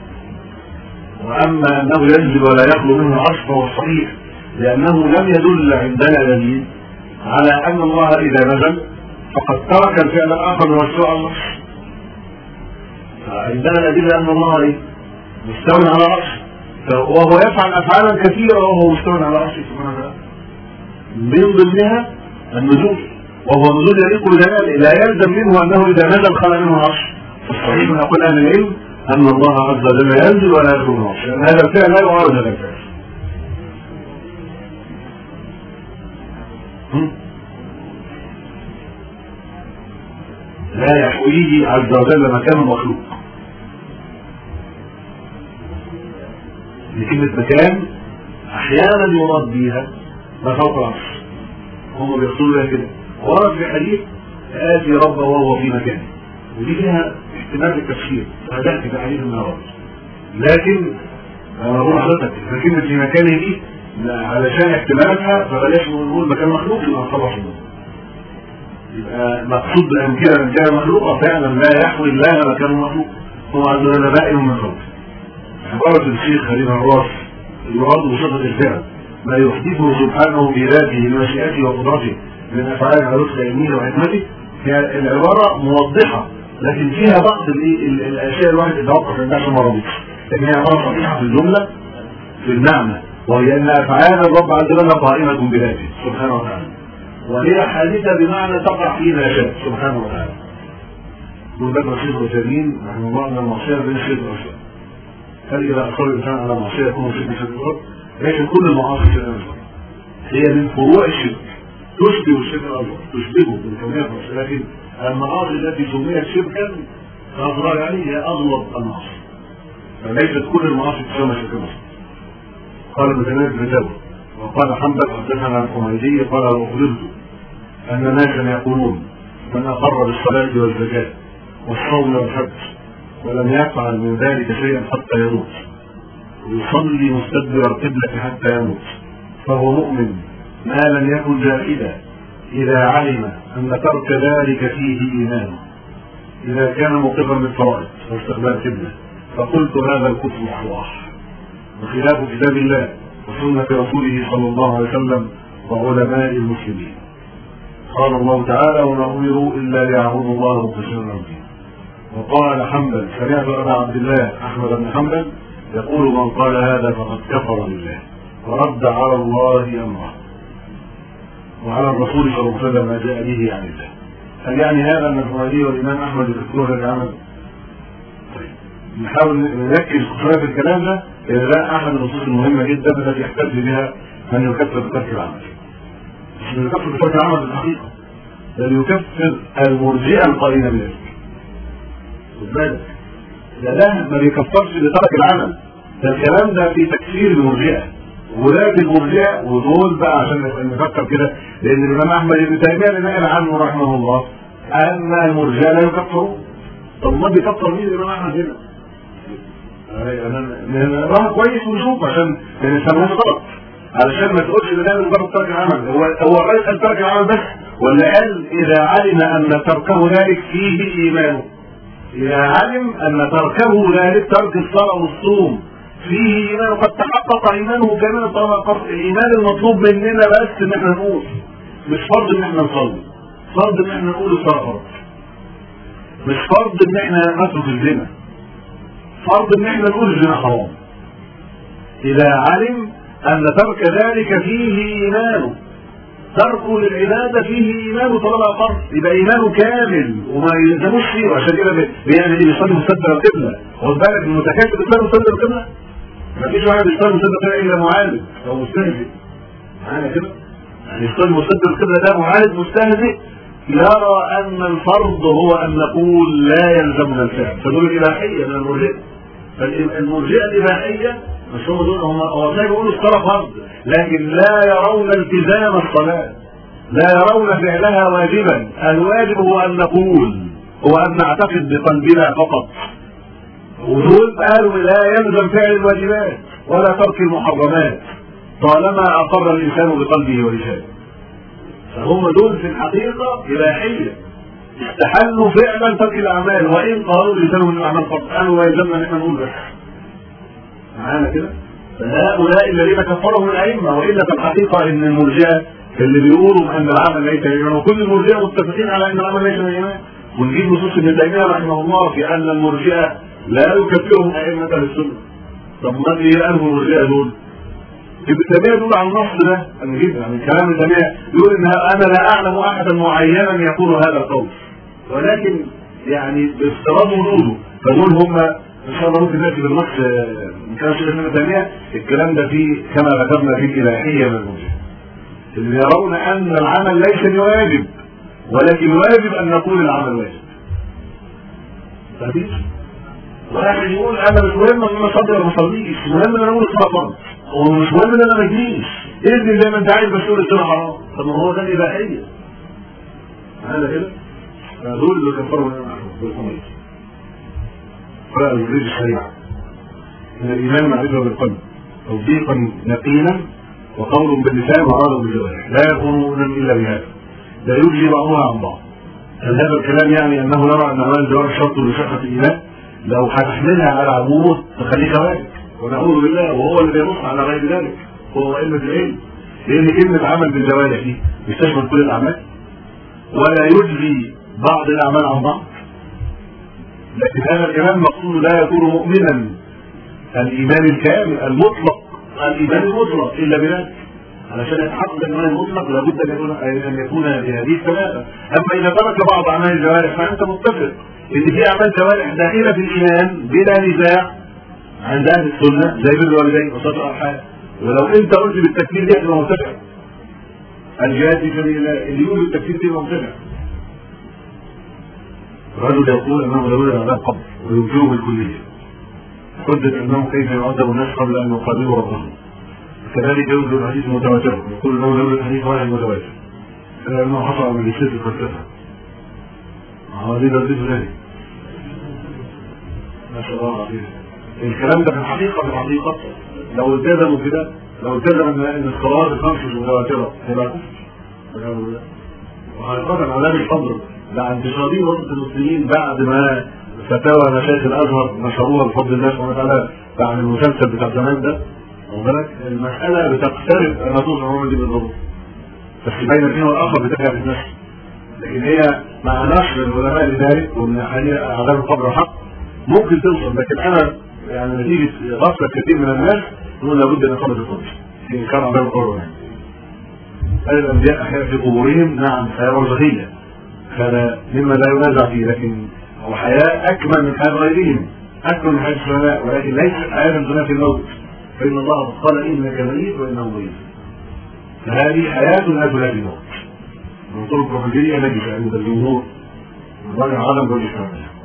وأما أنه ينزل ولا يخلو منه العرش فهو صحيح لأنه لم يدل عندنا دليل على أن الله إذا نزل فقد ترك الفعل الآخر وهو استواء العرش فعندنا دليل أن الله إيه؟ مستوى على العرش وهو يفعل أفعالا كثيرة وهو مستوى على العرش سبحانه وتعالى من ضمنها النزول وهو نزول يليق بجلاله لا يلزم منه انه اذا نزل خلق منه العرش الصحيح من اقول اهل العلم ان الله عز وجل ينزل ولا يخرج من العرش لان هذا الفعل لا يعارض هذا الفعل لا يحويه عز وجل مكان مخلوق لكلمة مكان احيانا يراد بها ما فوق العرش هم بيقولوا لها كده ورد في حديث آتي ربه وهو في مكانه ودي فيها احتمال التفسير فهدأت في حديث النهار لكن انا بقول لحضرتك كلمة في مكانه دي علشان احتمالها فبلاش نقول مكان مخلوق يبقى خلاص يبقى مقصود بالامكنه من كان مخلوقه فعلا لا يحوي الله مكان مخلوق هو عز وجل بائن من خلقه عبارة الشيخ خليل الراس يراد بصفة الفعل ما يحدثه سبحانه بذاته بمشيئته وقدرته من افعال على وفق علمه وحكمته هي العباره موضحه لكن فيها بعض الاشياء الواحد يتوقف عندها عشان ما رضيتش لكن هي عباره صحيحه في الجمله في المعنى وهي ان افعال الرب عز وجل قائمه بذاته سبحانه وتعالى وهي حادثه بمعنى تقع فيما شاء سبحانه وتعالى يقول لك رشيد الوثامين رحمه الله ان المعصيه بين الشرك والاسلام هل اذا اصر الانسان على معصيه يكون شرك في الارض لكن كل المعاصي في الارض هي من فروع الشرك تشبه الشرك الاكبر تشبهه بالكونيه لكن المعاصي التي سميت شركا اصغر يعني هي اغلب المعاصي فليست كل المعاصي تسمى شركا اصغر قال ابن تيميه في كتابه وقال حنبل حدثنا عن حميدي قال واخبرت ان ناسا يقولون من اقر بالصلاه والزكاه والصوم والحج ولم يفعل من ذلك شيئا حتى يموت ويصلي مستدبر القبلة حتى يموت فهو مؤمن ما لم يكن جاهدا إذا علم أن ترك ذلك فيه إيمان إذا كان مقرا بالفرائض واستقبال القبلة فقلت هذا الكفر صلاح وخلاف كتاب الله وسنة رسوله صلى الله عليه وسلم وعلماء المسلمين قال الله تعالى وما أمروا إلا ليعبدوا الله مخلصين له الدين وقال حنبل سمعت أبا عبد الله أحمد بن حنبل يقول من قال هذا فقد كفر بالله ورد على الله أمره وعلى الرسول صلى الله عليه وسلم ما جاء به عن الله هل يعني هذا أن الحوالي والإمام أحمد يذكرون هذا العمل؟ طيب نحاول نركز شوية في الكلام ده لأن ده أحد النصوص المهمة جدا التي يحتج بها من يكفر بترك العمل. مش من يكفر بترك العمل بالحقيقة بل يكفر المرجئة القائلة بذلك. خد بالك ده ده ما بيكفرش بترك العمل ده الكلام ده في تكفير المرجئة ولاة المرجئة ودول بقى عشان نفكر كده لأن الإمام أحمد بن تيمية اللي نقل عنه رحمه الله أن المرجئة لا يكفرون طب ما بيكفر مين الإمام أحمد هنا؟ نقراها كويس ونشوف عشان ما نفهمهاش غلط علشان ما تقولش ان ده مجرد ترك العمل هو هو الراجل قال ترك العمل بس ولا قال اذا علم ان تركه ذلك فيه ايمانه اذا علم ان تركه ذلك ترك الصلاه والصوم فيه ايمان قد تحقق ايمانه كاملا طبعا الايمان المطلوب مننا بس ان احنا نقول مش فرض ان احنا نصلي فرض ان احنا نقول الصلاه فرض مش فرض ان احنا نترك الزنا فرض ان احنا نقول الزنا حرام اذا علم ان ترك ذلك فيه ايمانه تركه للعباده فيه ايمانه طالما فرض يبقى ايمانه كامل وما يلزموش فيه وعشان كده بيعمل ايه بيصلي مستدبر القبله خد بالك المتكاتب بيصلي مستدبر القبله مفيش واحد بيصلي مستدبر القبله الا معاند او مستهزئ معانا كده يعني يصلي مستدبر القبله ده معاند مستهزئ يرى ان الفرض هو ان نقول لا يلزمنا الفعل فدول الاباحيه من المرجئه فالمرجئه الاباحيه مش هم دول هم هو زي بيقولوا الصلاه فرض لكن لا يرون التزام الصلاه لا يرون فعلها واجبا الواجب هو ان نقول هو ان نعتقد بقلبنا فقط ودول قالوا لا يلزم فعل الواجبات ولا ترك المحرمات طالما اقر الانسان بقلبه ولسانه فهم دول في الحقيقه اباحيه استحلوا فعلا ترك الاعمال وان قالوا لسانهم من الاعمال فرض قالوا لا يلزمنا ان احنا نقول بس معانا كده فهؤلاء الذين كفرهم الائمه والا في الحقيقه ان المرجئه اللي بيقولوا ان العمل ليس ايمان وكل المرجئه متفقين على ان العمل ليس ايمان ونجيب نصوص ابن تيميه رحمه الله في ان المرجئه لا يكفرهم ائمه اهل السنه طب ما ايه قالوا المرجئه دول؟ ابن تيميه بيقول عن النص ده انا جيب يعني كلام ابن تيميه يقول ان انا لا اعلم احدا معينا يقول هذا القول ولكن يعني بافتراض وجوده فدول هم ان شاء الله ممكن ناتي بالنص من كلام شيخ ابن تيميه الكلام ده فيه كما ذكرنا في الاباحيه من المرجئه اللي يرون ان العمل ليس بواجب ولكن واجب ان نقول العمل واجب مفيش واحد يقول انا مش مهم ان انا اصلي ولا ما اصليش المهم ان انا اقول الصلاه فرض ومش مهم ان انا ما اجريش اذن زي ما انت عايز بس تقول الصلاه حرام طب ما هو ده الاباحيه هذا كده دول اللي كفروا من بالخميس قراءة الجريد الشريعة من الإيمان معرفة بالقلب تصديقا يقينا وقول باللسان وعمل بالجوارح لا يكون مؤمنا إلا بهذا لا يجزي بعضها عن بعض هل هذا الكلام يعني أنه نرى أن أعمال الجوارح شرط لصحة الإيمان لو هتحملها على عمومه تخليك واجب ونعوذ بالله وهو اللي بينص على غير ذلك هو علم العلم لأن كلمة عمل بالجوارح دي بتشمل كل الأعمال ولا يجزي بعض الأعمال عن بعض لكن هذا الكلام مقصود لا يكون مؤمنا الايمان الكامل المطلق الايمان المطلق الا بذلك علشان يتحقق الايمان المطلق لابد ان يكون ان يكون بهذه الثلاثه اما اذا ترك بعض اعمال الجوارح فانت متفق ان في اعمال جوارح داخله في الايمان بلا نزاع عند اهل السنه زي بر الوالدين وصلاه الارحام ولو انت قلت بالتكفير دي هتبقى مرتفع الجهاد في سبيل الله اللي يقول بالتكفير دي مرتفع رجل يقول انه لا يوجد عذاب قبر وينكره بالكليه حجة انه كيف يعذب الناس قبل ان يقابلوا ربهم كذلك يوجد الحديث متواتر يقول انه لا يوجد حديث واحد متواتر لانه حصل من الشرك الفلسفه هذه تدريس ذلك ما شاء الله عليه الكلام ده في الحقيقه في الحقيقه لو التزموا كده لو التزم ان ان الصلوات الخمس متواتره هيبقى كفر وحقيقه علام الفضل ده انتشارين وسط المسلمين بعد ما فتاوى مشايخ الازهر نشروها بفضل الله سبحانه وتعالى بعد المسلسل بتاع زمان ده واخد بالك المساله بتقترب ان توصل عمر دي بالضبط بس بين الاثنين والاخر بتبقى في نفسه لكن هي مع نشر العلماء لذلك وان حقيقه عذاب القبر حق ممكن توصل لكن انا يعني نتيجه غفله كثير من الناس نقول لابد من اقامه القبر في انكار عذاب القبر يعني هل الانبياء احياء في قبورهم؟ نعم حياه برزخيه هذا مما لا ينازع فيه لكن هو حياه اكمل من حياه غيرهم اكمل من حياه الشهداء ولكن ليست حياه تنافي الموت فان الله قال انك ميت وانه ميت فهذه حياه لا تنافي الموت من طرق الرجليه نجد عند الجمهور من ظاهر عدم والاسلام